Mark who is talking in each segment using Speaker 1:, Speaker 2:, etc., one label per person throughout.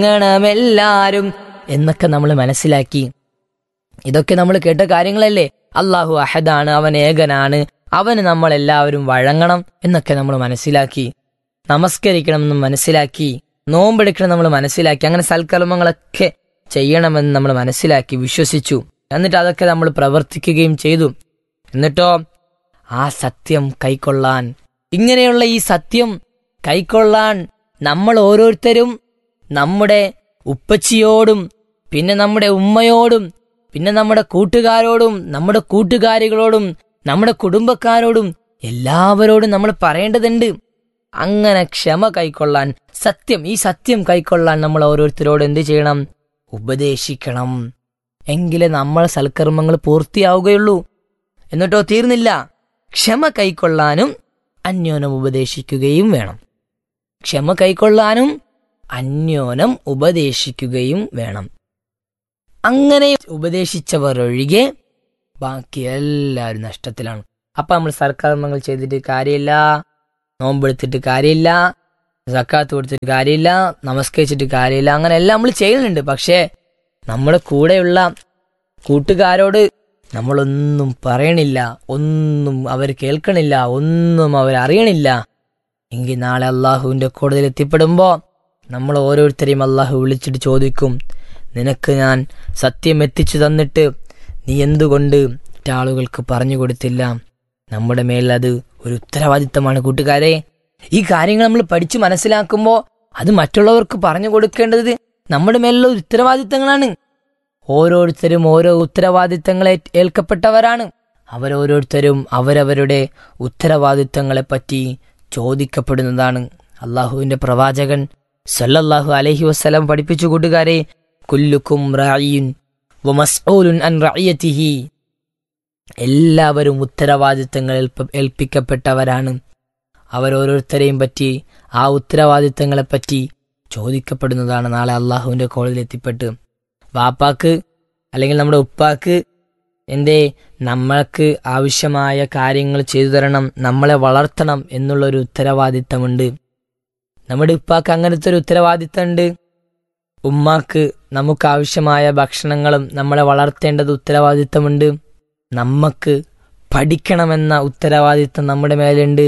Speaker 1: ണമെല്ലാരും എന്നൊക്കെ നമ്മൾ മനസ്സിലാക്കി ഇതൊക്കെ നമ്മൾ കേട്ട കാര്യങ്ങളല്ലേ അള്ളാഹു അഹദാണ് അവൻ ഏകനാണ് അവന് നമ്മൾ എല്ലാവരും വഴങ്ങണം എന്നൊക്കെ നമ്മൾ മനസ്സിലാക്കി നമസ്കരിക്കണമെന്ന് മനസ്സിലാക്കി നോമ്പെടുക്കണം നമ്മൾ മനസ്സിലാക്കി അങ്ങനെ സൽക്കർമ്മങ്ങളൊക്കെ ചെയ്യണമെന്ന് നമ്മൾ മനസ്സിലാക്കി വിശ്വസിച്ചു എന്നിട്ട് അതൊക്കെ നമ്മൾ പ്രവർത്തിക്കുകയും ചെയ്തു എന്നിട്ടോ ആ സത്യം കൈക്കൊള്ളാൻ ഇങ്ങനെയുള്ള ഈ സത്യം കൈക്കൊള്ളാൻ നമ്മൾ ഓരോരുത്തരും നമ്മുടെ ഉപ്പച്ചിയോടും പിന്നെ നമ്മുടെ ഉമ്മയോടും പിന്നെ നമ്മുടെ കൂട്ടുകാരോടും നമ്മുടെ കൂട്ടുകാരികളോടും നമ്മുടെ കുടുംബക്കാരോടും എല്ലാവരോടും നമ്മൾ പറയേണ്ടതുണ്ട് അങ്ങനെ ക്ഷമ കൈക്കൊള്ളാൻ സത്യം ഈ സത്യം കൈക്കൊള്ളാൻ നമ്മൾ ഓരോരുത്തരോട് എന്ത് ചെയ്യണം ഉപദേശിക്കണം എങ്കിലേ നമ്മൾ സൽക്കർമ്മങ്ങൾ പൂർത്തിയാവുകയുള്ളൂ എന്നിട്ടോ തീർന്നില്ല ക്ഷമ കൈക്കൊള്ളാനും അന്യോനം ഉപദേശിക്കുകയും വേണം ക്ഷമ കൈക്കൊള്ളാനും അന്യോനം ഉപദേശിക്കുകയും വേണം അങ്ങനെ ഉപദേശിച്ചവർ ഒഴികെ ബാക്കി എല്ലാവരും നഷ്ടത്തിലാണ് അപ്പൊ നമ്മൾ സർക്കാർമ്മങ്ങൾ ചെയ്തിട്ട് കാര്യമില്ല നോമ്പെടുത്തിട്ട് കാര്യമില്ല സക്കാത്ത് കൊടുത്തിട്ട് കാര്യമില്ല നമസ്കരിച്ചിട്ട് കാര്യമില്ല അങ്ങനെ എല്ലാം നമ്മൾ ചെയ്യുന്നുണ്ട് പക്ഷേ നമ്മുടെ കൂടെയുള്ള കൂട്ടുകാരോട് നമ്മളൊന്നും പറയണില്ല ഒന്നും അവർ കേൾക്കണില്ല ഒന്നും അവർ അറിയണില്ല എങ്കിൽ നാളെ അള്ളാഹുവിന്റെ കോടതിയിൽ എത്തിപ്പെടുമ്പോ നമ്മൾ ഓരോരുത്തരെയും അള്ളാഹു വിളിച്ചിട്ട് ചോദിക്കും നിനക്ക് ഞാൻ സത്യം എത്തിച്ചു തന്നിട്ട് നീ എന്തുകൊണ്ട് ആളുകൾക്ക് പറഞ്ഞു കൊടുത്തില്ല നമ്മുടെ മേൽ അത് ഒരു ഉത്തരവാദിത്തമാണ് കൂട്ടുകാരെ ഈ കാര്യങ്ങൾ നമ്മൾ പഠിച്ചു മനസ്സിലാക്കുമ്പോൾ അത് മറ്റുള്ളവർക്ക് പറഞ്ഞു കൊടുക്കേണ്ടത് നമ്മുടെ മേലുള്ള ഒരു ഉത്തരവാദിത്തങ്ങളാണ് ഓരോരുത്തരും ഓരോ ഉത്തരവാദിത്തങ്ങളെ ഏൽക്കപ്പെട്ടവരാണ് അവരോരോരുത്തരും അവരവരുടെ ഉത്തരവാദിത്തങ്ങളെപ്പറ്റി ചോദിക്കപ്പെടുന്നതാണ് അള്ളാഹുവിന്റെ പ്രവാചകൻ സല്ലല്ലാഹു അലൈഹി വസ്സലാം പഠിപ്പിച്ചു കൂട്ടുകാരെ കുല്ലുക്കും റായിൻ വമസ്ഊലുൻ അൻ റഅയതിഹി എല്ലാവരും ഉത്തരവാദിത്തങ്ങൾ ഏൽപ്പ ഏൽപ്പിക്കപ്പെട്ടവരാണ് അവരോരോരുത്തരെയും പറ്റി ആ ഉത്തരവാദിത്തങ്ങളെപ്പറ്റി ചോദിക്കപ്പെടുന്നതാണ് നാളെ അള്ളാഹുവിന്റെ കോളേജിൽ എത്തിപ്പെട്ട് വാപ്പാക്ക് അല്ലെങ്കിൽ നമ്മുടെ ഉപ്പാക്ക് എന്തേ നമ്മൾക്ക് ആവശ്യമായ കാര്യങ്ങൾ ചെയ്തു തരണം നമ്മളെ വളർത്തണം എന്നുള്ളൊരു ഉത്തരവാദിത്തമുണ്ട് നമ്മുടെ ഉപ്പാക്ക് അങ്ങനത്തെ ഒരു ഉത്തരവാദിത്തമുണ്ട് ഉമ്മാക്ക് നമുക്ക് ആവശ്യമായ ഭക്ഷണങ്ങളും നമ്മളെ വളർത്തേണ്ടത് ഉത്തരവാദിത്തമുണ്ട് നമുക്ക് പഠിക്കണമെന്ന ഉത്തരവാദിത്തം നമ്മുടെ മേലുണ്ട്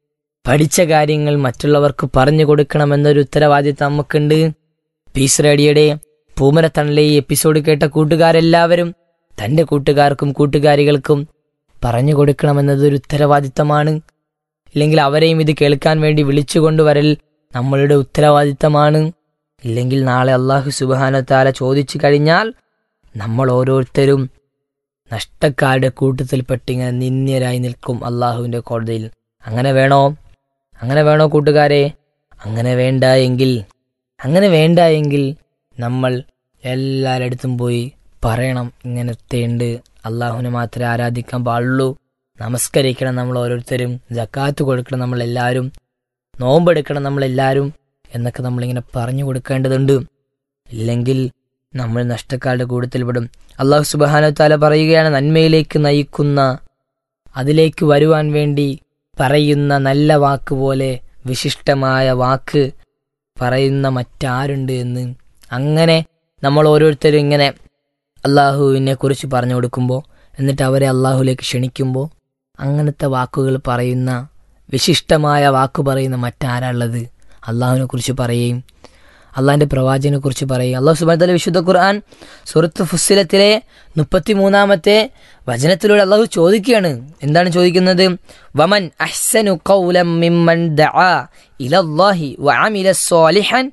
Speaker 1: പഠിച്ച കാര്യങ്ങൾ മറ്റുള്ളവർക്ക് പറഞ്ഞു കൊടുക്കണമെന്നൊരു ഉത്തരവാദിത്തം നമുക്കുണ്ട് പീസ് റേഡിയോയുടെ പൂമരത്തണലെ ഈ എപ്പിസോഡ് കേട്ട കൂട്ടുകാരെല്ലാവരും തന്റെ കൂട്ടുകാർക്കും കൂട്ടുകാരികൾക്കും പറഞ്ഞു കൊടുക്കണമെന്നതൊരു ഉത്തരവാദിത്തമാണ് ഇല്ലെങ്കിൽ അവരെയും ഇത് കേൾക്കാൻ വേണ്ടി വിളിച്ചുകൊണ്ടുവരൽ നമ്മളുടെ ഉത്തരവാദിത്തമാണ് ഇല്ലെങ്കിൽ നാളെ അള്ളാഹു സുബാനത്താല ചോദിച്ചു കഴിഞ്ഞാൽ നമ്മൾ ഓരോരുത്തരും നഷ്ടക്കാരുടെ കൂട്ടത്തിൽപ്പെട്ടിങ്ങനെ നിന്ദ്യരായി നിൽക്കും അള്ളാഹുവിന്റെ കോടതിയിൽ അങ്ങനെ വേണോ അങ്ങനെ വേണോ കൂട്ടുകാരെ അങ്ങനെ വേണ്ട എങ്കിൽ അങ്ങനെ വേണ്ട എങ്കിൽ നമ്മൾ എല്ലാവരടുത്തും പോയി പറയണം ഇങ്ങനത്തെ ഉണ്ട് അള്ളാഹുവിനെ മാത്രമേ ആരാധിക്കാൻ പാടുള്ളൂ നമസ്കരിക്കണം നമ്മൾ ഓരോരുത്തരും ജക്കാത്ത് കൊടുക്കണം നമ്മൾ എല്ലാവരും നോമ്പെടുക്കണം നമ്മൾ എല്ലാവരും എന്നൊക്കെ നമ്മളിങ്ങനെ പറഞ്ഞു കൊടുക്കേണ്ടതുണ്ട് ഇല്ലെങ്കിൽ നമ്മൾ നഷ്ടക്കാരുടെ കൂട്ടത്തിൽപ്പെടും അള്ളാഹു സുബാനത്താല പറയുകയാണ് നന്മയിലേക്ക് നയിക്കുന്ന അതിലേക്ക് വരുവാൻ വേണ്ടി പറയുന്ന നല്ല വാക്ക് പോലെ വിശിഷ്ടമായ വാക്ക് പറയുന്ന മറ്റാരുണ്ട് എന്ന് അങ്ങനെ നമ്മൾ ഓരോരുത്തരും ഇങ്ങനെ അള്ളാഹുവിനെ കുറിച്ച് പറഞ്ഞു കൊടുക്കുമ്പോൾ എന്നിട്ട് അവരെ അള്ളാഹുലേക്ക് ക്ഷണിക്കുമ്പോൾ അങ്ങനത്തെ വാക്കുകൾ പറയുന്ന വിശിഷ്ടമായ വാക്ക് പറയുന്ന മറ്റാരാളുള്ളത് അള്ളാഹുവിനെ കുറിച്ച് പറയുകയും അള്ളാഹിന്റെ പ്രവാചകനെ കുറിച്ച് പറയും അള്ളാഹു സുബാൻ വിശുദ്ധ ഖുർആൻ സുഹൃത്ത് ഫുസ്സിലത്തിലെ മുപ്പത്തി മൂന്നാമത്തെ വചനത്തിലൂടെ അള്ളാഹു ചോദിക്കുകയാണ് എന്താണ് ചോദിക്കുന്നത് വമൻ അഹ്സനു ഖൗലം മിമ്മൻ ദഅ ഇലല്ലാഹി വഅമില സ്വാലിഹൻ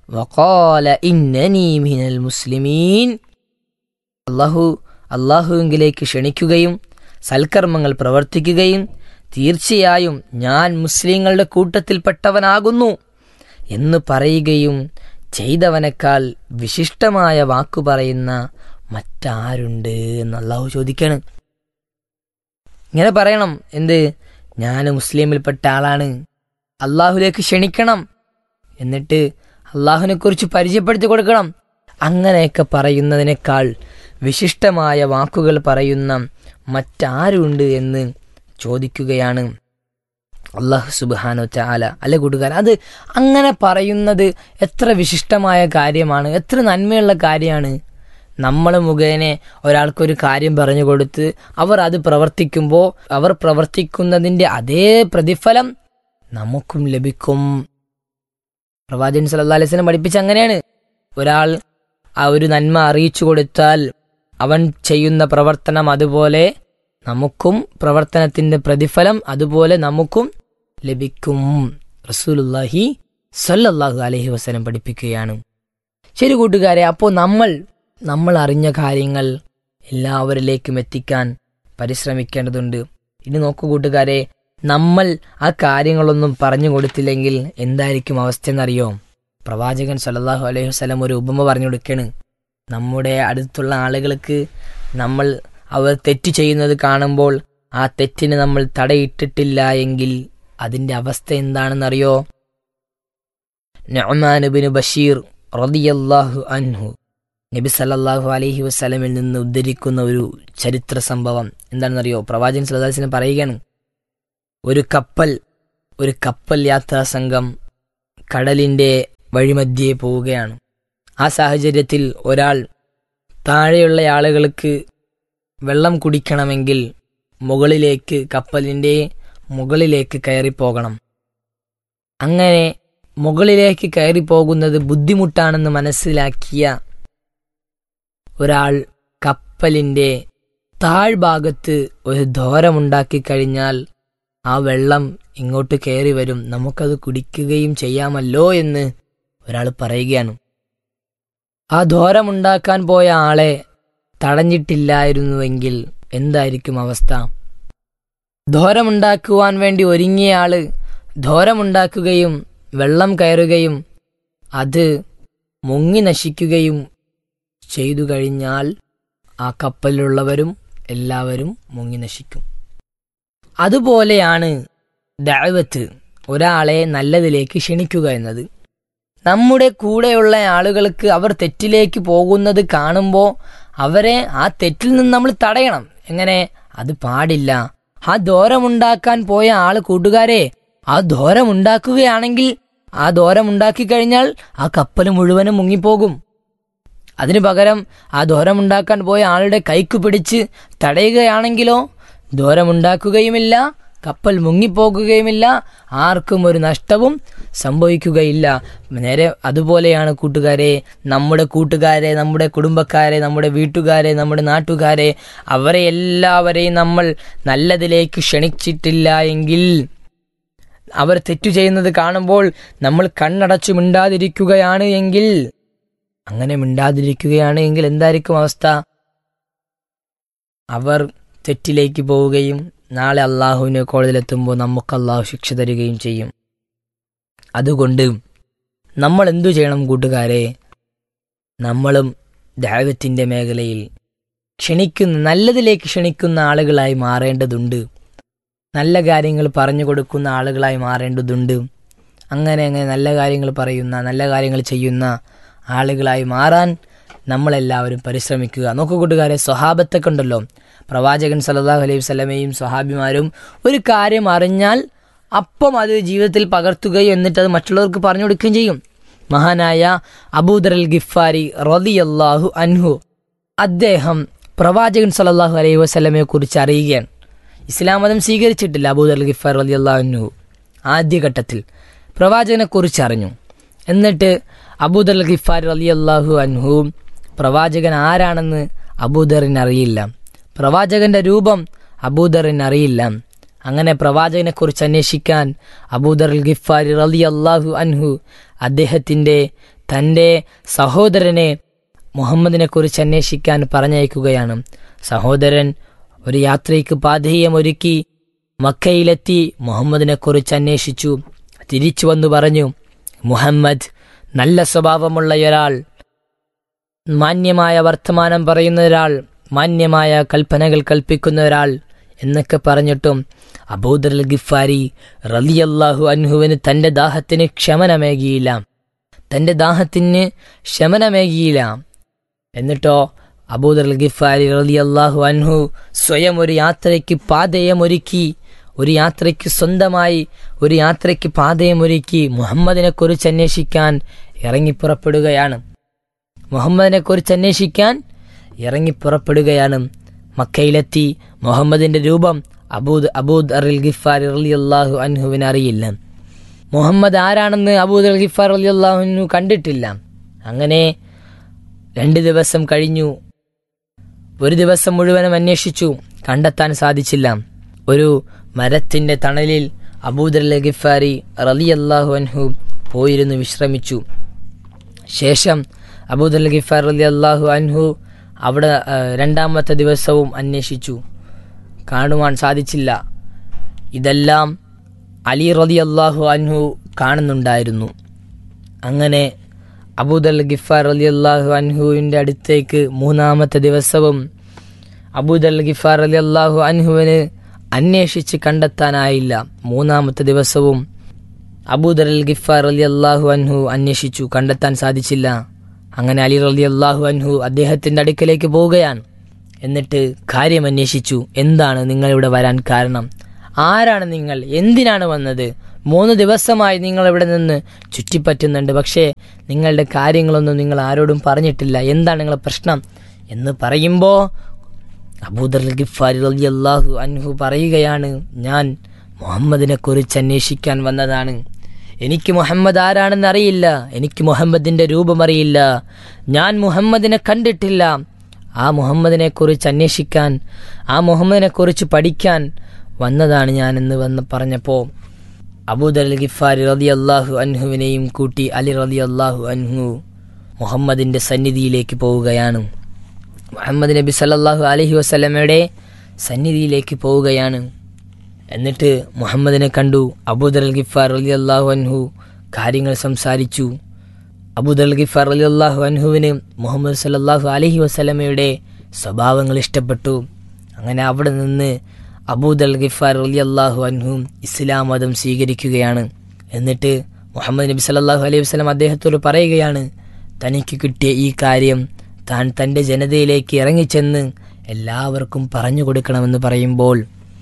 Speaker 1: വഖാല ഇന്നനി മിനൽ മുസ്ലിമീൻ അള്ളാഹു അള്ളാഹുവിലേക്ക് ക്ഷണിക്കുകയും സൽക്കർമ്മങ്ങൾ പ്രവർത്തിക്കുകയും തീർച്ചയായും ഞാൻ മുസ്ലിങ്ങളുടെ കൂട്ടത്തിൽപ്പെട്ടവനാകുന്നു എന്ന് പറയുകയും ചെയ്തവനേക്കാൾ വിശിഷ്ടമായ വാക്കു പറയുന്ന മറ്റാരുണ്ട് എന്ന് അള്ളാഹു ചോദിക്കാണ് ഇങ്ങനെ പറയണം എന്ത് ഞാൻ മുസ്ലിമിൽപ്പെട്ട ആളാണ് അള്ളാഹുലേക്ക് ക്ഷണിക്കണം എന്നിട്ട് അള്ളാഹുവിനെ കുറിച്ച് പരിചയപ്പെടുത്തി കൊടുക്കണം അങ്ങനെയൊക്കെ പറയുന്നതിനേക്കാൾ വിശിഷ്ടമായ വാക്കുകൾ പറയുന്ന മറ്റാരുണ്ട് എന്ന് ചോദിക്കുകയാണ് അള്ളാഹു സുബാനു ചാല അല്ലെ കൂട്ടുകാരൻ അത് അങ്ങനെ പറയുന്നത് എത്ര വിശിഷ്ടമായ കാര്യമാണ് എത്ര നന്മയുള്ള കാര്യമാണ് നമ്മൾ മുഖേന ഒരാൾക്കൊരു കാര്യം പറഞ്ഞു കൊടുത്ത് അവർ അത് പ്രവർത്തിക്കുമ്പോൾ അവർ പ്രവർത്തിക്കുന്നതിൻ്റെ അതേ പ്രതിഫലം നമുക്കും ലഭിക്കും പ്രവാചകൻ സല്ലാ അലൈസ്ലം പഠിപ്പിച്ച അങ്ങനെയാണ് ഒരാൾ ആ ഒരു നന്മ അറിയിച്ചു കൊടുത്താൽ അവൻ ചെയ്യുന്ന പ്രവർത്തനം അതുപോലെ നമുക്കും പ്രവർത്തനത്തിന്റെ പ്രതിഫലം അതുപോലെ നമുക്കും ലഭിക്കും റസൂലുല്ലാഹി സല്ലല്ലാഹു അലൈഹി വസല്ലം പഠിപ്പിക്കുകയാണ് ശരി കൂട്ടുകാരെ അപ്പോൾ നമ്മൾ നമ്മൾ അറിഞ്ഞ കാര്യങ്ങൾ എല്ലാവരിലേക്കും എത്തിക്കാൻ പരിശ്രമിക്കേണ്ടതുണ്ട് ഇനി നോക്കൂ കൂട്ടുകാരെ നമ്മൾ ആ കാര്യങ്ങളൊന്നും പറഞ്ഞു കൊടുത്തില്ലെങ്കിൽ എന്തായിരിക്കും അവസ്ഥ എന്നറിയോ പ്രവാചകൻ സല്ലല്ലാഹു അലൈഹി വസല്ലം ഒരു ഉപമ പറഞ്ഞു കൊടുക്കുകയാണ് നമ്മുടെ അടുത്തുള്ള ആളുകൾക്ക് നമ്മൾ അവർ തെറ്റ് ചെയ്യുന്നത് കാണുമ്പോൾ ആ തെറ്റിന് നമ്മൾ തടയിട്ടിട്ടില്ല എങ്കിൽ അതിന്റെ അവസ്ഥ എന്താണെന്നറിയോ നഅ്മാനുബിന് ബഷീർ റളിയല്ലാഹു അൻഹു നബി സല്ലല്ലാഹു അലൈഹി വസല്ലമിൽ നിന്ന് ഉദ്ധരിക്കുന്ന ഒരു ചരിത്ര സംഭവം എന്താണെന്നറിയോ പ്രവാചകൻ സല്ലല്ലാഹു പറയുകയാണ് ഒരു കപ്പൽ ഒരു കപ്പൽ യാത്രാ സംഘം കടലിന്റെ വഴിമധ്യേ പോവുകയാണ് ആ സാഹചര്യത്തിൽ ഒരാൾ താഴെയുള്ള ആളുകൾക്ക് വെള്ളം കുടിക്കണമെങ്കിൽ മുകളിലേക്ക് കപ്പലിൻ്റെ മുകളിലേക്ക് കയറിപ്പോകണം അങ്ങനെ മുകളിലേക്ക് കയറി പോകുന്നത് ബുദ്ധിമുട്ടാണെന്ന് മനസ്സിലാക്കിയ ഒരാൾ കപ്പലിൻ്റെ താഴ്ഭാഗത്ത് ഒരു ദ്വാരമുണ്ടാക്കി കഴിഞ്ഞാൽ ആ വെള്ളം ഇങ്ങോട്ട് കയറി വരും നമുക്കത് കുടിക്കുകയും ചെയ്യാമല്ലോ എന്ന് ഒരാൾ പറയുകയാണ് ആ ദ്വാരമുണ്ടാക്കാൻ പോയ ആളെ തടഞ്ഞിട്ടില്ലായിരുന്നുവെങ്കിൽ എന്തായിരിക്കും അവസ്ഥ ധോരമുണ്ടാക്കുവാൻ വേണ്ടി ഒരുങ്ങിയ ആള് ധോരമുണ്ടാക്കുകയും വെള്ളം കയറുകയും അത് മുങ്ങി നശിക്കുകയും ചെയ്തു കഴിഞ്ഞാൽ ആ കപ്പലിലുള്ളവരും എല്ലാവരും മുങ്ങി നശിക്കും അതുപോലെയാണ് ദഅവത്ത് ഒരാളെ നല്ലതിലേക്ക് ക്ഷണിക്കുക എന്നത് നമ്മുടെ കൂടെയുള്ള ആളുകൾക്ക് അവർ തെറ്റിലേക്ക് പോകുന്നത് കാണുമ്പോൾ അവരെ ആ തെറ്റിൽ നിന്ന് നമ്മൾ തടയണം എങ്ങനെ അത് പാടില്ല ആ ദോരമുണ്ടാക്കാൻ പോയ ആള് കൂട്ടുകാരെ ആ ദോരമുണ്ടാക്കുകയാണെങ്കിൽ ആ ദോരമുണ്ടാക്കി കഴിഞ്ഞാൽ ആ കപ്പൽ മുഴുവനും മുങ്ങിപ്പോകും അതിനു പകരം ആ ദോരമുണ്ടാക്കാൻ പോയ ആളുടെ കൈക്ക് പിടിച്ച് തടയുകയാണെങ്കിലോ ദോരമുണ്ടാക്കുകയുമില്ല കപ്പൽ മുങ്ങിപ്പോകുകയുമില്ല ആർക്കും ഒരു നഷ്ടവും സംഭവിക്കുകയില്ല നേരെ അതുപോലെയാണ് കൂട്ടുകാരെ നമ്മുടെ കൂട്ടുകാരെ നമ്മുടെ കുടുംബക്കാരെ നമ്മുടെ വീട്ടുകാരെ നമ്മുടെ നാട്ടുകാരെ അവരെ എല്ലാവരെയും നമ്മൾ നല്ലതിലേക്ക് ക്ഷണിച്ചിട്ടില്ല എങ്കിൽ അവർ തെറ്റു ചെയ്യുന്നത് കാണുമ്പോൾ നമ്മൾ കണ്ണടച്ചു മിണ്ടാതിരിക്കുകയാണ് എങ്കിൽ അങ്ങനെ മിണ്ടാതിരിക്കുകയാണ് എങ്കിൽ എന്തായിരിക്കും അവസ്ഥ അവർ തെറ്റിലേക്ക് പോവുകയും നാളെ അള്ളാഹുവിനെ കോളേജിലെത്തുമ്പോൾ നമുക്ക് അള്ളാഹു ശിക്ഷ തരികയും ചെയ്യും അതുകൊണ്ട് നമ്മൾ എന്തു ചെയ്യണം കൂട്ടുകാരെ നമ്മളും ദൈവത്തിൻ്റെ മേഖലയിൽ ക്ഷണിക്കുന്ന നല്ലതിലേക്ക് ക്ഷണിക്കുന്ന ആളുകളായി മാറേണ്ടതുണ്ട് നല്ല കാര്യങ്ങൾ പറഞ്ഞു കൊടുക്കുന്ന ആളുകളായി മാറേണ്ടതുണ്ട് അങ്ങനെ അങ്ങനെ നല്ല കാര്യങ്ങൾ പറയുന്ന നല്ല കാര്യങ്ങൾ ചെയ്യുന്ന ആളുകളായി മാറാൻ നമ്മളെല്ലാവരും പരിശ്രമിക്കുക നോക്കൂ കൂട്ടുകാരെ സ്വഹാബത്തൊക്കെ ഉണ്ടല്ലോ പ്രവാചകൻ സല്ലല്ലാഹു അലൈഹി വസല്ലമയും സ്വഹാബിമാരും ഒരു കാര്യം അറിഞ്ഞാൽ അപ്പം അത് ജീവിതത്തിൽ പകർത്തുകയും എന്നിട്ട് അത് മറ്റുള്ളവർക്ക് പറഞ്ഞു കൊടുക്കുകയും ചെയ്യും മഹാനായ അബൂദർ അൽ ഗിഫാരി റളിയല്ലാഹു അൻഹു അദ്ദേഹം പ്രവാചകൻ സല്ലല്ലാഹു അലൈഹി വസല്ലമയെ കുറിച്ച് അറിയുകയാണ് ഇസ്ലാം മതം സ്വീകരിച്ചിട്ടില്ല അബൂദർ അൽ ഗിഫാർ റളിയല്ലാഹു അൻഹു ആദ്യഘട്ടത്തിൽ പ്രവാചകനെ കുറിച്ച് അറിഞ്ഞു എന്നിട്ട് അബൂദർ അൽ ഗിഫാർ റളിയല്ലാഹു അൻഹു പ്രവാചകൻ ആരാണെന്ന് അബൂദറിന് അറിയില്ല പ്രവാചകന്റെ രൂപം അബൂദറിന് അറിയില്ല അങ്ങനെ പ്രവാചകനെ കുറിച്ച് അന്വേഷിക്കാൻ അബൂദർ അൽ ഗിഫാരി റലി അള്ളാഹു അൻഹു അദ്ദേഹത്തിന്റെ തന്റെ സഹോദരനെ മുഹമ്മദിനെ കുറിച്ച് അന്വേഷിക്കാൻ പറഞ്ഞയക്കുകയാണ് സഹോദരൻ ഒരു യാത്രയ്ക്ക് പാധേയം ഒരുക്കി മക്കയിലെത്തി മുഹമ്മദിനെ കുറിച്ച് അന്വേഷിച്ചു തിരിച്ചു വന്നു പറഞ്ഞു മുഹമ്മദ് നല്ല സ്വഭാവമുള്ള ഒരാൾ മാന്യമായ വർത്തമാനം പറയുന്ന ഒരാൾ മാന്യമായ കൽപ്പനകൾ കൽപ്പിക്കുന്ന ഒരാൾ എന്നൊക്കെ പറഞ്ഞിട്ടും അബൂദർ അൽ ഗിഫാരി റലിയല്ലാഹു അൻഹുവിന് തന്റെ ദാഹത്തിന് ക്ഷമനമേകിയില്ല തന്റെ ദാഹത്തിന് ശമനമേകിയില്ല എന്നിട്ടോ അബൂദർ അൽ ഗിഫാരി റലിയല്ലാഹു അൻഹു സ്വയം ഒരു യാത്രയ്ക്ക് പാതയമൊരുക്കി ഒരു യാത്രയ്ക്ക് സ്വന്തമായി ഒരു യാത്രയ്ക്ക് പാതയമൊരുക്കി മുഹമ്മദിനെ കുറിച്ച് അന്വേഷിക്കാൻ ഇറങ്ങിപ്പുറപ്പെടുകയാണ് മുഹമ്മദിനെ കുറിച്ച് അന്വേഷിക്കാൻ ഇറങ്ങിപ്പുറപ്പെടുകയാണ് മക്കയിലെത്തി മുഹമ്മദിന്റെ രൂപം അബൂദ് അബൂദ് അറിൽ ഗിഫാർ അള്ളാഹു അൻഹുവിന് അറിയില്ല മുഹമ്മദ് ആരാണെന്ന് അബൂദ് അൽ ഗിഫാർ അള്ളാഹുനു കണ്ടിട്ടില്ല അങ്ങനെ രണ്ട് ദിവസം കഴിഞ്ഞു ഒരു ദിവസം മുഴുവനും അന്വേഷിച്ചു കണ്ടെത്താൻ സാധിച്ചില്ല ഒരു മരത്തിന്റെ തണലിൽ അബൂദർ അൽ ഗിഫാരി റലി അള്ളാഹു അൻഹു പോയിരുന്നു വിശ്രമിച്ചു ശേഷം അബൂദർ അൽ ഗിഫാർ റലി അള്ളാഹു അൻഹു അവിടെ ആ, രണ്ടാമത്തെ ദിവസവും അന്വേഷിച്ചു കാണുവാൻ സാധിച്ചില്ല ഇതെല്ലാം അലി റലി അള്ളാഹു അൻഹു കാണുന്നുണ്ടായിരുന്നു അങ്ങനെ അബൂദൽ ഗിഫാർ അലി അള്ളാഹു അൻഹുവിൻ്റെ അടുത്തേക്ക് മൂന്നാമത്തെ ദിവസവും അബൂദൽ ഗിഫാർ അലി അള്ളാഹു അൻഹുവിന് അന്വേഷിച്ച് കണ്ടെത്താനായില്ല മൂന്നാമത്തെ ദിവസവും അബൂദർ അൽ ഗിഫാർ അലി അള്ളാഹു അൻഹു അന്വേഷിച്ചു കണ്ടെത്താൻ സാധിച്ചില്ല അങ്ങനെ അലി റലി അള്ളാഹു അൻഹു അദ്ദേഹത്തിൻ്റെ അടുക്കലേക്ക് പോവുകയാണ് എന്നിട്ട് കാര്യം അന്വേഷിച്ചു എന്താണ് നിങ്ങൾ ഇവിടെ വരാൻ കാരണം ആരാണ് നിങ്ങൾ എന്തിനാണ് വന്നത് മൂന്ന് ദിവസമായി നിങ്ങൾ ഇവിടെ നിന്ന് ചുറ്റിപ്പറ്റുന്നുണ്ട് പക്ഷേ നിങ്ങളുടെ കാര്യങ്ങളൊന്നും നിങ്ങൾ ആരോടും പറഞ്ഞിട്ടില്ല എന്താണ് നിങ്ങളുടെ പ്രശ്നം എന്ന് പറയുമ്പോൾ അബൂദർ ഗിഫാരി റലി അള്ളാഹു അൻഹു പറയുകയാണ് ഞാൻ മുഹമ്മദിനെ കുറിച്ച് അന്വേഷിക്കാൻ വന്നതാണ് എനിക്ക് മുഹമ്മദ് ആരാണെന്ന് അറിയില്ല എനിക്ക് മുഹമ്മദിന്റെ രൂപം അറിയില്ല ഞാൻ മുഹമ്മദിനെ കണ്ടിട്ടില്ല ആ മുഹമ്മദിനെ കുറിച്ച് അന്വേഷിക്കാൻ ആ മുഹമ്മദിനെ കുറിച്ച് പഠിക്കാൻ വന്നതാണ് ഞാൻ എന്ന് വന്ന് പറഞ്ഞപ്പോൾ അബൂദർ അൽ ഗിഫാരി റലി അള്ളാഹു അൻഹുവിനെയും കൂട്ടി അലി റലി അള്ളാഹു അൻഹു മുഹമ്മദിന്റെ സന്നിധിയിലേക്ക് പോവുകയാണ് മുഹമ്മദ് നബി സല്ലല്ലാഹു അലൈഹി വസല്ലമയുടെ സന്നിധിയിലേക്ക് പോവുകയാണ് എന്നിട്ട് മുഹമ്മദിനെ കണ്ടു അബൂദർ അൽ ഗിഫാർ അലി അള്ളാഹു അൻഹു കാര്യങ്ങൾ സംസാരിച്ചു അബൂദർ അൽ ഗിഫാർ അലി അള്ളാഹു അൻഹുവിന് മുഹമ്മദ് സല്ലല്ലാഹു അലൈഹി വസല്ലമയുടെ സ്വഭാവങ്ങൾ ഇഷ്ടപ്പെട്ടു അങ്ങനെ അവിടെ നിന്ന് അബൂദ് അൽ ഗിഫാർ അലി അള്ളാഹു അൻഹു ഇസ്ലാം മതം സ്വീകരിക്കുകയാണ് എന്നിട്ട് മുഹമ്മദ് നബി സല്ലല്ലാഹു അലൈഹി വസല്ലം അദ്ദേഹത്തോട് പറയുകയാണ് തനിക്ക് കിട്ടിയ ഈ കാര്യം താൻ തൻ്റെ ജനതയിലേക്ക് ഇറങ്ങിച്ചെന്ന് എല്ലാവർക്കും പറഞ്ഞു കൊടുക്കണമെന്ന് പറയുമ്പോൾ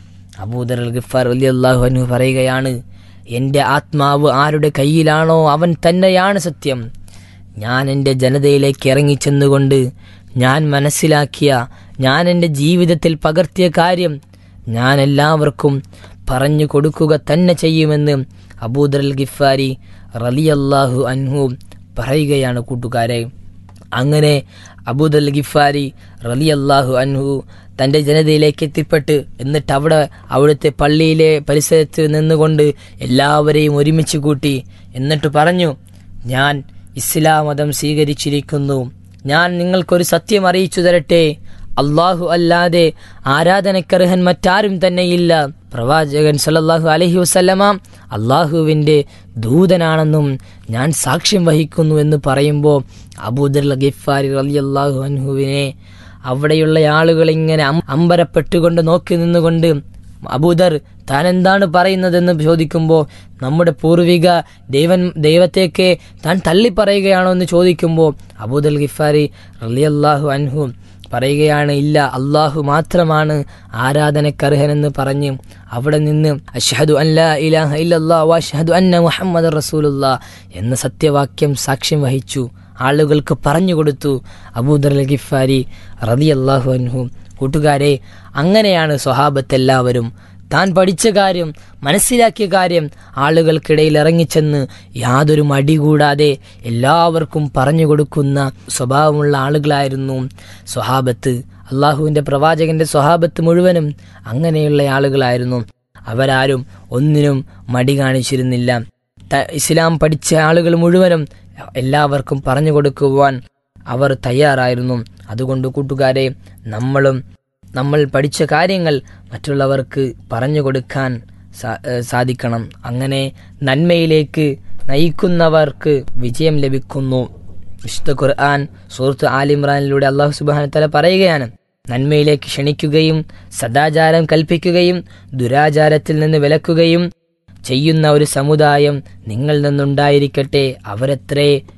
Speaker 1: അബൂദർ അൽ ഗിഫാർ അലി അള്ളാഹു അൻഹു പറയുകയാണ് എൻ്റെ ആത്മാവ് ആരുടെ കയ്യിലാണോ അവൻ തന്നെയാണ് സത്യം ഞാൻ എൻ്റെ ജനതയിലേക്ക് ഇറങ്ങിച്ചെന്നുകൊണ്ട് ഞാൻ മനസ്സിലാക്കിയ ഞാൻ എൻ്റെ ജീവിതത്തിൽ പകർത്തിയ കാര്യം ഞാൻ എല്ലാവർക്കും പറഞ്ഞു കൊടുക്കുക തന്നെ ചെയ്യുമെന്ന് അബൂദർ അൽ ഗിഫാരി റലിയല്ലാഹു അൻഹു പറയുകയാണ് കൂട്ടുകാരെ അങ്ങനെ അബൂദൽ ഗിഫാരി റലിയല്ലാഹു അൻഹു തൻ്റെ ജനതയിലേക്ക് എത്തിപ്പെട്ട് എന്നിട്ട് അവിടെ അവിടുത്തെ പള്ളിയിലെ പരിസരത്ത് നിന്നുകൊണ്ട് എല്ലാവരെയും ഒരുമിച്ച് കൂട്ടി എന്നിട്ട് പറഞ്ഞു ഞാൻ ഇസ്ലാം മതം സ്വീകരിച്ചിരിക്കുന്നു ഞാൻ നിങ്ങൾക്കൊരു സത്യം അറിയിച്ചു തരട്ടെ അള്ളാഹു അല്ലാതെ ആരാധനക്കർഹൻ മറ്റാരും തന്നെയില്ല പ്രവാചകൻ സല്ലല്ലാഹു അലൈഹി വസല്ലമ അള്ളാഹുവിൻ്റെ ദൂതനാണെന്നും ഞാൻ സാക്ഷ്യം വഹിക്കുന്നു എന്ന് പറയുമ്പോൾ അബൂദർ ഗിഫാരി റളിയല്ലാഹു അൻഹുവിനെ അവിടെയുള്ള ആളുകൾ ഇങ്ങനെ അം- അമ്പരപ്പെട്ടുകൊണ്ട് നോക്കി നിന്നുകൊണ്ട് അബൂദർ താൻ എന്താണ് പറയുന്നതെന്ന് ചോദിക്കുമ്പോൾ നമ്മുടെ പൂർവിക ദൈവൻ ദൈവത്തേക്ക് താൻ തള്ളിപ്പറയുകയാണോ എന്ന് ചോദിക്കുമ്പോൾ അബൂദൽ ഗിഫാരി റളിയല്ലാഹു അൻഹു പറയുകയാണ് ഇല്ല അള്ളാഹു മാത്രമാണ് ആരാധനക്കർഹനെന്ന് പറഞ്ഞ് അവിടെ നിന്ന് അഷ്ഹദു അല്ലാ ഇലാഹ ഇല്ലല്ലാ വഅഷ്ഹദു അന്ന മുഹമ്മദ് റസൂലുള്ള എന്ന സത്യവാക്യം സാക്ഷ്യം വഹിച്ചു ആളുകൾക്ക് പറഞ്ഞു കൊടുത്തു അബൂദർ അൽ ഗിഫാരി റളിയല്ലാഹു അൻഹു കൂട്ടുകാരെ അങ്ങനെയാണ് സ്വഹാബത്ത് എല്ലാവരും താൻ പഠിച്ച കാര്യം മനസ്സിലാക്കിയ കാര്യം ആളുകൾക്കിടയിൽ ഇറങ്ങിച്ചെന്ന് യാതൊരു മടി കൂടാതെ എല്ലാവർക്കും പറഞ്ഞു കൊടുക്കുന്ന സ്വഭാവമുള്ള ആളുകളായിരുന്നു സ്വഹാബത്ത് അള്ളാഹുവിൻ്റെ പ്രവാചകന്റെ സ്വഹാബത്ത് മുഴുവനും അങ്ങനെയുള്ള ആളുകളായിരുന്നു അവരാരും ഒന്നിനും മടി കാണിച്ചിരുന്നില്ല ത- ഇസ്ലാം പഠിച്ച ആളുകൾ മുഴുവനും എല്ലാവർക്കും പറഞ്ഞു കൊടുക്കുവാൻ അവർ തയ്യാറായിരുന്നു അതുകൊണ്ട് കൂട്ടുകാരെ നമ്മളും നമ്മൾ പഠിച്ച കാര്യങ്ങൾ മറ്റുള്ളവർക്ക് പറഞ്ഞു കൊടുക്കാൻ സാ- ഏഹ് സാധിക്കണം അങ്ങനെ നന്മയിലേക്ക് നയിക്കുന്നവർക്ക് വിജയം ലഭിക്കുന്നു വിശുദ്ധ ഖുർആൻ സൂറത്ത് ആലിമ്രാനിലൂടെ അള്ളാഹു സുബാന തല പറയുകയാണ് നന്മയിലേക്ക് ക്ഷണിക്കുകയും സദാചാരം കൽപ്പിക്കുകയും ദുരാചാരത്തിൽ നിന്ന് വിലക്കുകയും ചെയ്യുന്ന ഒരു സമുദായം നിങ്ങളിൽ നിന്നുണ്ടായിരിക്കട്ടെ അവരത്രേ